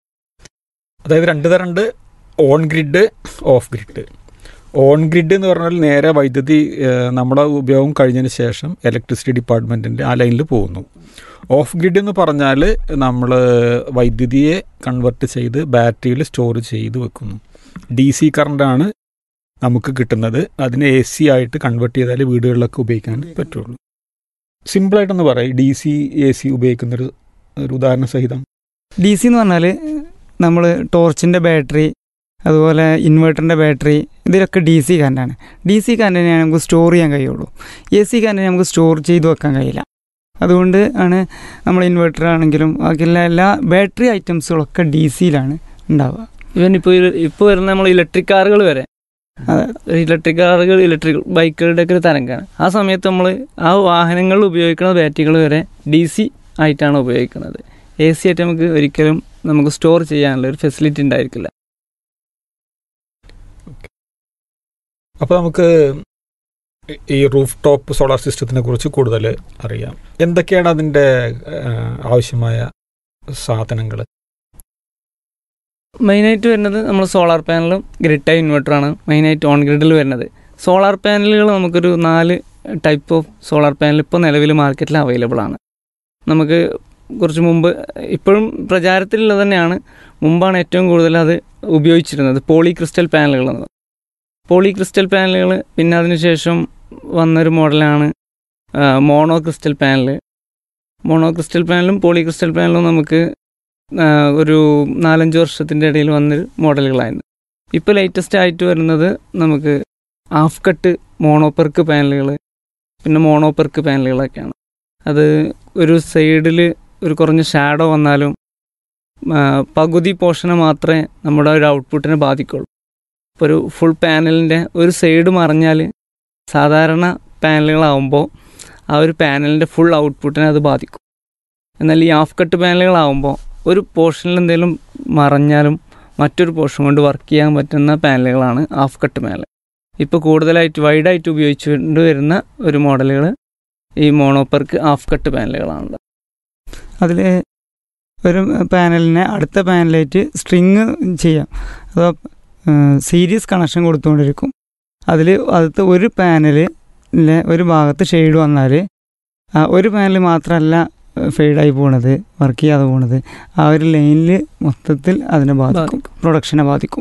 Speaker 8: അതായത് രണ്ട് തരണ്ട് on grid off grid on grid എന്ന് പറഞ്ഞാൽ നേരെ വൈദ്യുതി ഏഹ്, നമ്മുടെ ഉപയോഗം കഴിഞ്ഞതിന് ശേഷം ഇലക്ട്രിസിറ്റി ഡിപ്പാർട്ട്മെൻറ്റിൻ്റെ ആ ലൈനിൽ പോകുന്നു ഓഫ് ഗ്രിഡ് എന്ന് പറഞ്ഞാൽ നമ്മൾ വൈദ്യുതിയെ കൺവെർട്ട് ചെയ്ത് ബാറ്ററിയിൽ സ്റ്റോർ ചെയ്ത് വെക്കുന്നു ഡി സി കറണ്ടാണ് നമുക്ക് കിട്ടുന്നത് അതിനെ എ സി ആയിട്ട് കൺവെർട്ട് ചെയ്താൽ വീടുകളിലൊക്കെ ഉപയോഗിക്കാൻ പറ്റുള്ളൂ സിമ്പിളായിട്ടൊന്ന് പറയും ഡി സി എ സി ഉപയോഗിക്കുന്നൊരു ഒരു ഉദാഹരണ സഹിതം
Speaker 9: ഡി സി എന്ന് പറഞ്ഞാൽ നമ്മൾ ടോർച്ചിൻ്റെ ബാറ്ററി അതുപോലെ ഇൻവെർട്ടറിൻ്റെ ബാറ്ററി ഇതിലൊക്കെ ഡി സി കറണ്ടാണ് ഡി സി കറണ്ടിനെ നമുക്ക് സ്റ്റോർ ചെയ്യാൻ കഴിയുള്ളൂ എ സി കറണ്ടിനെ നമുക്ക് സ്റ്റോർ ചെയ്ത് വെക്കാൻ കഴിയില്ല അതുകൊണ്ട് ആണ് നമ്മൾ ഇൻവെർട്ടർ ആണെങ്കിലും ബാക്കിയുള്ള എല്ലാ ബാറ്ററി ഐറ്റംസുകളൊക്കെ ഡി സിയിലാണ് ഉണ്ടാവുക
Speaker 10: ഇവൻ ഇപ്പോൾ ഇപ്പോൾ വരുന്ന നമ്മൾ ഇലക്ട്രിക് കാറുകൾ വരെ
Speaker 9: അതെ.
Speaker 10: ഇലക്ട്രിക് കാറുകൾ ഇലക്ട്രിക് ബൈക്കുകളുടെ ഒക്കെ ഒരു തരംഗമാണ് ആ സമയത്ത് നമ്മൾ ആ വാഹനങ്ങളിൽ ഉപയോഗിക്കുന്ന ബാറ്ററികൾ വരെ ഡി സി ആയിട്ടാണ് ഉപയോഗിക്കുന്നത് എ സി ആയിട്ട് നമുക്ക് ഒരിക്കലും നമുക്ക് സ്റ്റോർ ചെയ്യാനുള്ള ഒരു ഫെസിലിറ്റി ഉണ്ടായിരിക്കില്ല
Speaker 8: അപ്പോൾ നമുക്ക് ഈ റൂഫ് ടോപ്പ് സോളാർ സിസ്റ്റത്തിനെ കുറിച്ച് കൂടുതൽ അറിയാം എന്തൊക്കെയാണ് അതിൻ്റെ ഏഹ്, ആവശ്യമായ സാധനങ്ങൾ
Speaker 10: മെയിനായിട്ട് വരുന്നത് നമ്മൾ സോളാർ പാനലും ഗ്രിഡ് ഇൻവെർട്ടറാണ് മെയിനായിട്ട് ഓൺ ഗ്രിഡിൽ വരുന്നത് സോളാർ പാനലുകൾ നമുക്കൊരു നാല് ടൈപ്പ് ഓഫ് സോളാർ പാനൽ ഇപ്പോൾ നിലവിൽ മാർക്കറ്റിൽ അവൈലബിൾ ആണ് നമുക്ക് കുറച്ച് മുമ്പ് ഇപ്പോഴും പ്രചാരത്തിലുള്ളത് തന്നെയാണ് മുമ്പാണ് ഏറ്റവും കൂടുതൽ അത് ഉപയോഗിച്ചിരുന്നത് പോളി ക്രിസ്റ്റൽ പാനലുകൾ എന്ന് പോളി ക്രിസ്റ്റൽ പാനലുകൾ പിന്നെ അതിനുശേഷം വന്നൊരു മോഡലാണ് mono crystal panel mono crystal പാനലും പോളി ക്രിസ്റ്റൽ പാനലും നമുക്ക് ആ, ഒരു നാലഞ്ച് വർഷത്തിൻ്റെ ഇടയിൽ വന്നൊരു മോഡലുകളായിരുന്നു ഇപ്പോൾ ലേറ്റസ്റ്റ് ആയിട്ട് വരുന്നത് നമുക്ക് ഹാഫ് കട്ട് മോണോപെർക്ക് പാനലുകൾ പിന്നെ മോണോപെർക്ക് പാനലുകളൊക്കെയാണ് അത് ഒരു സൈഡിൽ ഒരു കുറഞ്ഞ ഷാഡോ വന്നാലും ആ, പകുതി പോർഷനെ മാത്രമേ നമ്മുടെ ഒരു ഔട്ട്പുട്ടിനെ ബാധിക്കുള്ളൂ ഇപ്പോൾ ഒരു ഫുൾ പാനലിൻ്റെ ഒരു സൈഡ് മറിഞ്ഞാൽ സാധാരണ പാനലുകളാവുമ്പോൾ ആ ഒരു പാനലിൻ്റെ ഫുൾ ഔട്ട്പുട്ടിനെ അത് ബാധിക്കും എന്നാൽ ഈ ഹാഫ് കട്ട് പാനലുകളാവുമ്പോൾ ഒരു പോർഷനിൽ എന്തെങ്കിലും മറഞ്ഞാലും മറ്റൊരു പോർഷൻ കൊണ്ട് വർക്ക് ചെയ്യാൻ പറ്റുന്ന പാനലുകളാണ് ഹാഫ് കട്ട് പാനൽ ഇപ്പോൾ കൂടുതലായിട്ട് വൈഡായിട്ട് ഉപയോഗിച്ചുകൊണ്ട് വരുന്ന ഒരു മോഡലുകൾ ഈ മോണോപ്പർക്ക് ഹാഫ് കട്ട് പാനലുകളാണ്
Speaker 9: അതിൽ ഒരു പാനലിനെ അടുത്ത പാനലായിട്ട് സ്ട്രിങ് ചെയ്യാം അഥവാ സീരീസ് കണക്ഷൻ കൊടുത്തുകൊണ്ടിരിക്കും അതിൽ അടുത്ത ഒരു പാനലിലെ ഒരു ഭാഗത്ത് ഷെയ്ഡ് വന്നാൽ ഒരു പാനൽ മാത്രമല്ല ഫെയ്ഡായി പോണത് വർക്ക് ചെയ്യാതെ പോണത് ആ ഒരു ലൈനിൽ മൊത്തത്തിൽ അതിനെ ബാധിക്കും പ്രൊഡക്ഷനെ ബാധിക്കും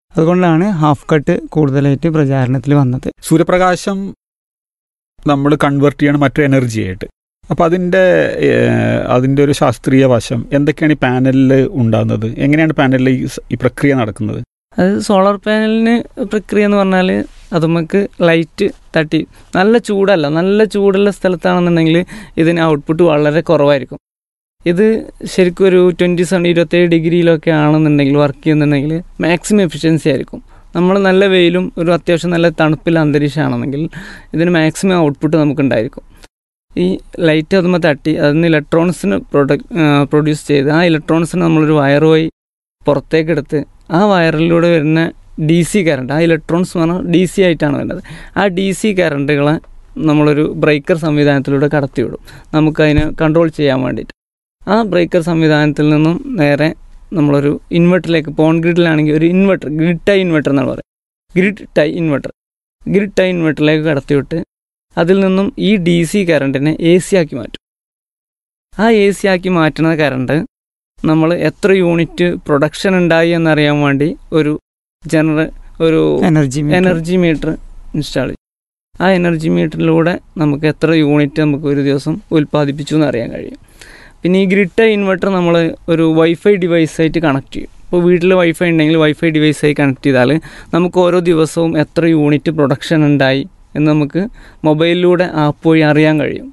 Speaker 9: അതുകൊണ്ടാണ് ഹാഫ് കട്ട് കൂടുതലായിട്ട് പ്രചാരണത്തിൽ വന്നത്
Speaker 8: സൂര്യപ്രകാശം നമ്മൾ കൺവേർട്ട് ചെയ്യണം മറ്റു എനർജി ആയിട്ട് അപ്പോൾ അതിൻ്റെ ഏഹ്, അതിൻ്റെ ഒരു ശാസ്ത്രീയ വശം എന്തൊക്കെയാണ് ഈ പാനലിൽ ഉണ്ടാകുന്നത് എങ്ങനെയാണ് പാനലിൽ ഈ സ- ഈ പ്രക്രിയ നടക്കുന്നത്
Speaker 10: അത് സോളാർ പാനലിന് പ്രക്രിയ എന്ന് പറഞ്ഞാൽ അത് നമുക്ക് ലൈറ്റ് തട്ടി നല്ല ചൂടല്ല നല്ല ചൂടുള്ള സ്ഥലത്താണെന്നുണ്ടെങ്കിൽ ഇതിന് ഔട്ട്പുട്ട് വളരെ കുറവായിരിക്കും ഇത് ശരിക്കും ഒരു ട്വൻറ്റി സെവൻ ഇരുപത്തേഴ് ഡിഗ്രിയിലൊക്കെ ആണെന്നുണ്ടെങ്കിൽ വർക്ക് ചെയ്യുന്നുണ്ടെങ്കിൽ മാക്സിമം എഫിഷ്യൻസി ആയിരിക്കും നമ്മൾ നല്ല വെയിലും ഒരു അത്യാവശ്യം നല്ല തണുപ്പിൽ അന്തരീക്ഷമാണെന്നെങ്കിൽ ഇതിന് മാക്സിമം ഔട്ട്പുട്ട് നമുക്കുണ്ടായിരിക്കും ഈ ലൈറ്റ് അതുമ്പോൾ തട്ടി അതിന് ഇലക്ട്രോണിക്സിന് പ്രൊഡക്ട് പ്രൊഡ്യൂസ് ചെയ്ത് ആ ഇലക്ട്രോണിക്സിന് നമ്മളൊരു വയർ വഴി പുറത്തേക്ക് എടുത്ത് ആ വയറിലൂടെ വരുന്ന ഡി സി കറണ്ട് ആ ഇലക്ട്രോൺസ് എന്ന് പറഞ്ഞാൽ ഡി സി ആയിട്ടാണ് വരുന്നത് ആ ഡി സി കറണ്ടുകളെ നമ്മളൊരു ബ്രേക്കർ സംവിധാനത്തിലൂടെ കടത്തിവിടും നമുക്കതിനെ കൺട്രോൾ ചെയ്യാൻ വേണ്ടിയിട്ട് ആ ബ്രേക്കർ സംവിധാനത്തിൽ നിന്നും നേരെ നമ്മളൊരു ഇൻവെർട്ടറിലേക്ക് പോൺ ഗ്രിഡിലാണെങ്കിൽ ഒരു ഇൻവെർട്ടർ ഗ്രിഡ് ടൈ ഇൻവെർട്ടർ എന്നാണ് പറയുക grid tie inverter grid tie ഇൻവെർട്ടറിലേക്ക് കടത്തിവിട്ട് അതിൽ നിന്നും ഈ ഡി സി കറണ്ടിനെ എ സി ആക്കി മാറ്റും ആ എ സി ആക്കി മാറ്റുന്ന കറണ്ട് നമ്മൾ എത്ര യൂണിറ്റ് പ്രൊഡക്ഷൻ ഉണ്ടായി എന്നറിയാൻ വേണ്ടി ഒരു ജനറ ഒരു
Speaker 9: എനർജി
Speaker 10: എനർജി മീറ്റർ ഇൻസ്റ്റാൾ ചെയ്യും ആ എനർജി മീറ്ററിലൂടെ നമുക്ക് എത്ര യൂണിറ്റ് നമുക്ക് ഒരു ദിവസം ഉൽപ്പാദിപ്പിച്ചു എന്ന് അറിയാൻ കഴിയും പിന്നെ ഈ ഗ്രിഡ് ഇൻവെർട്ടർ നമ്മൾ ഒരു വൈഫൈ ഡിവൈസായിട്ട് കണക്ട് ചെയ്യും ഇപ്പോൾ വീട്ടിൽ വൈഫൈ ഉണ്ടെങ്കിൽ വൈഫൈ ഡിവൈസായി കണക്ട് ചെയ്താൽ നമുക്ക് ഓരോ ദിവസവും എത്ര യൂണിറ്റ് പ്രൊഡക്ഷൻ ഉണ്ടായി എന്ന് നമുക്ക് മൊബൈലിലൂടെ ആപ്പ് വഴി അറിയാൻ കഴിയും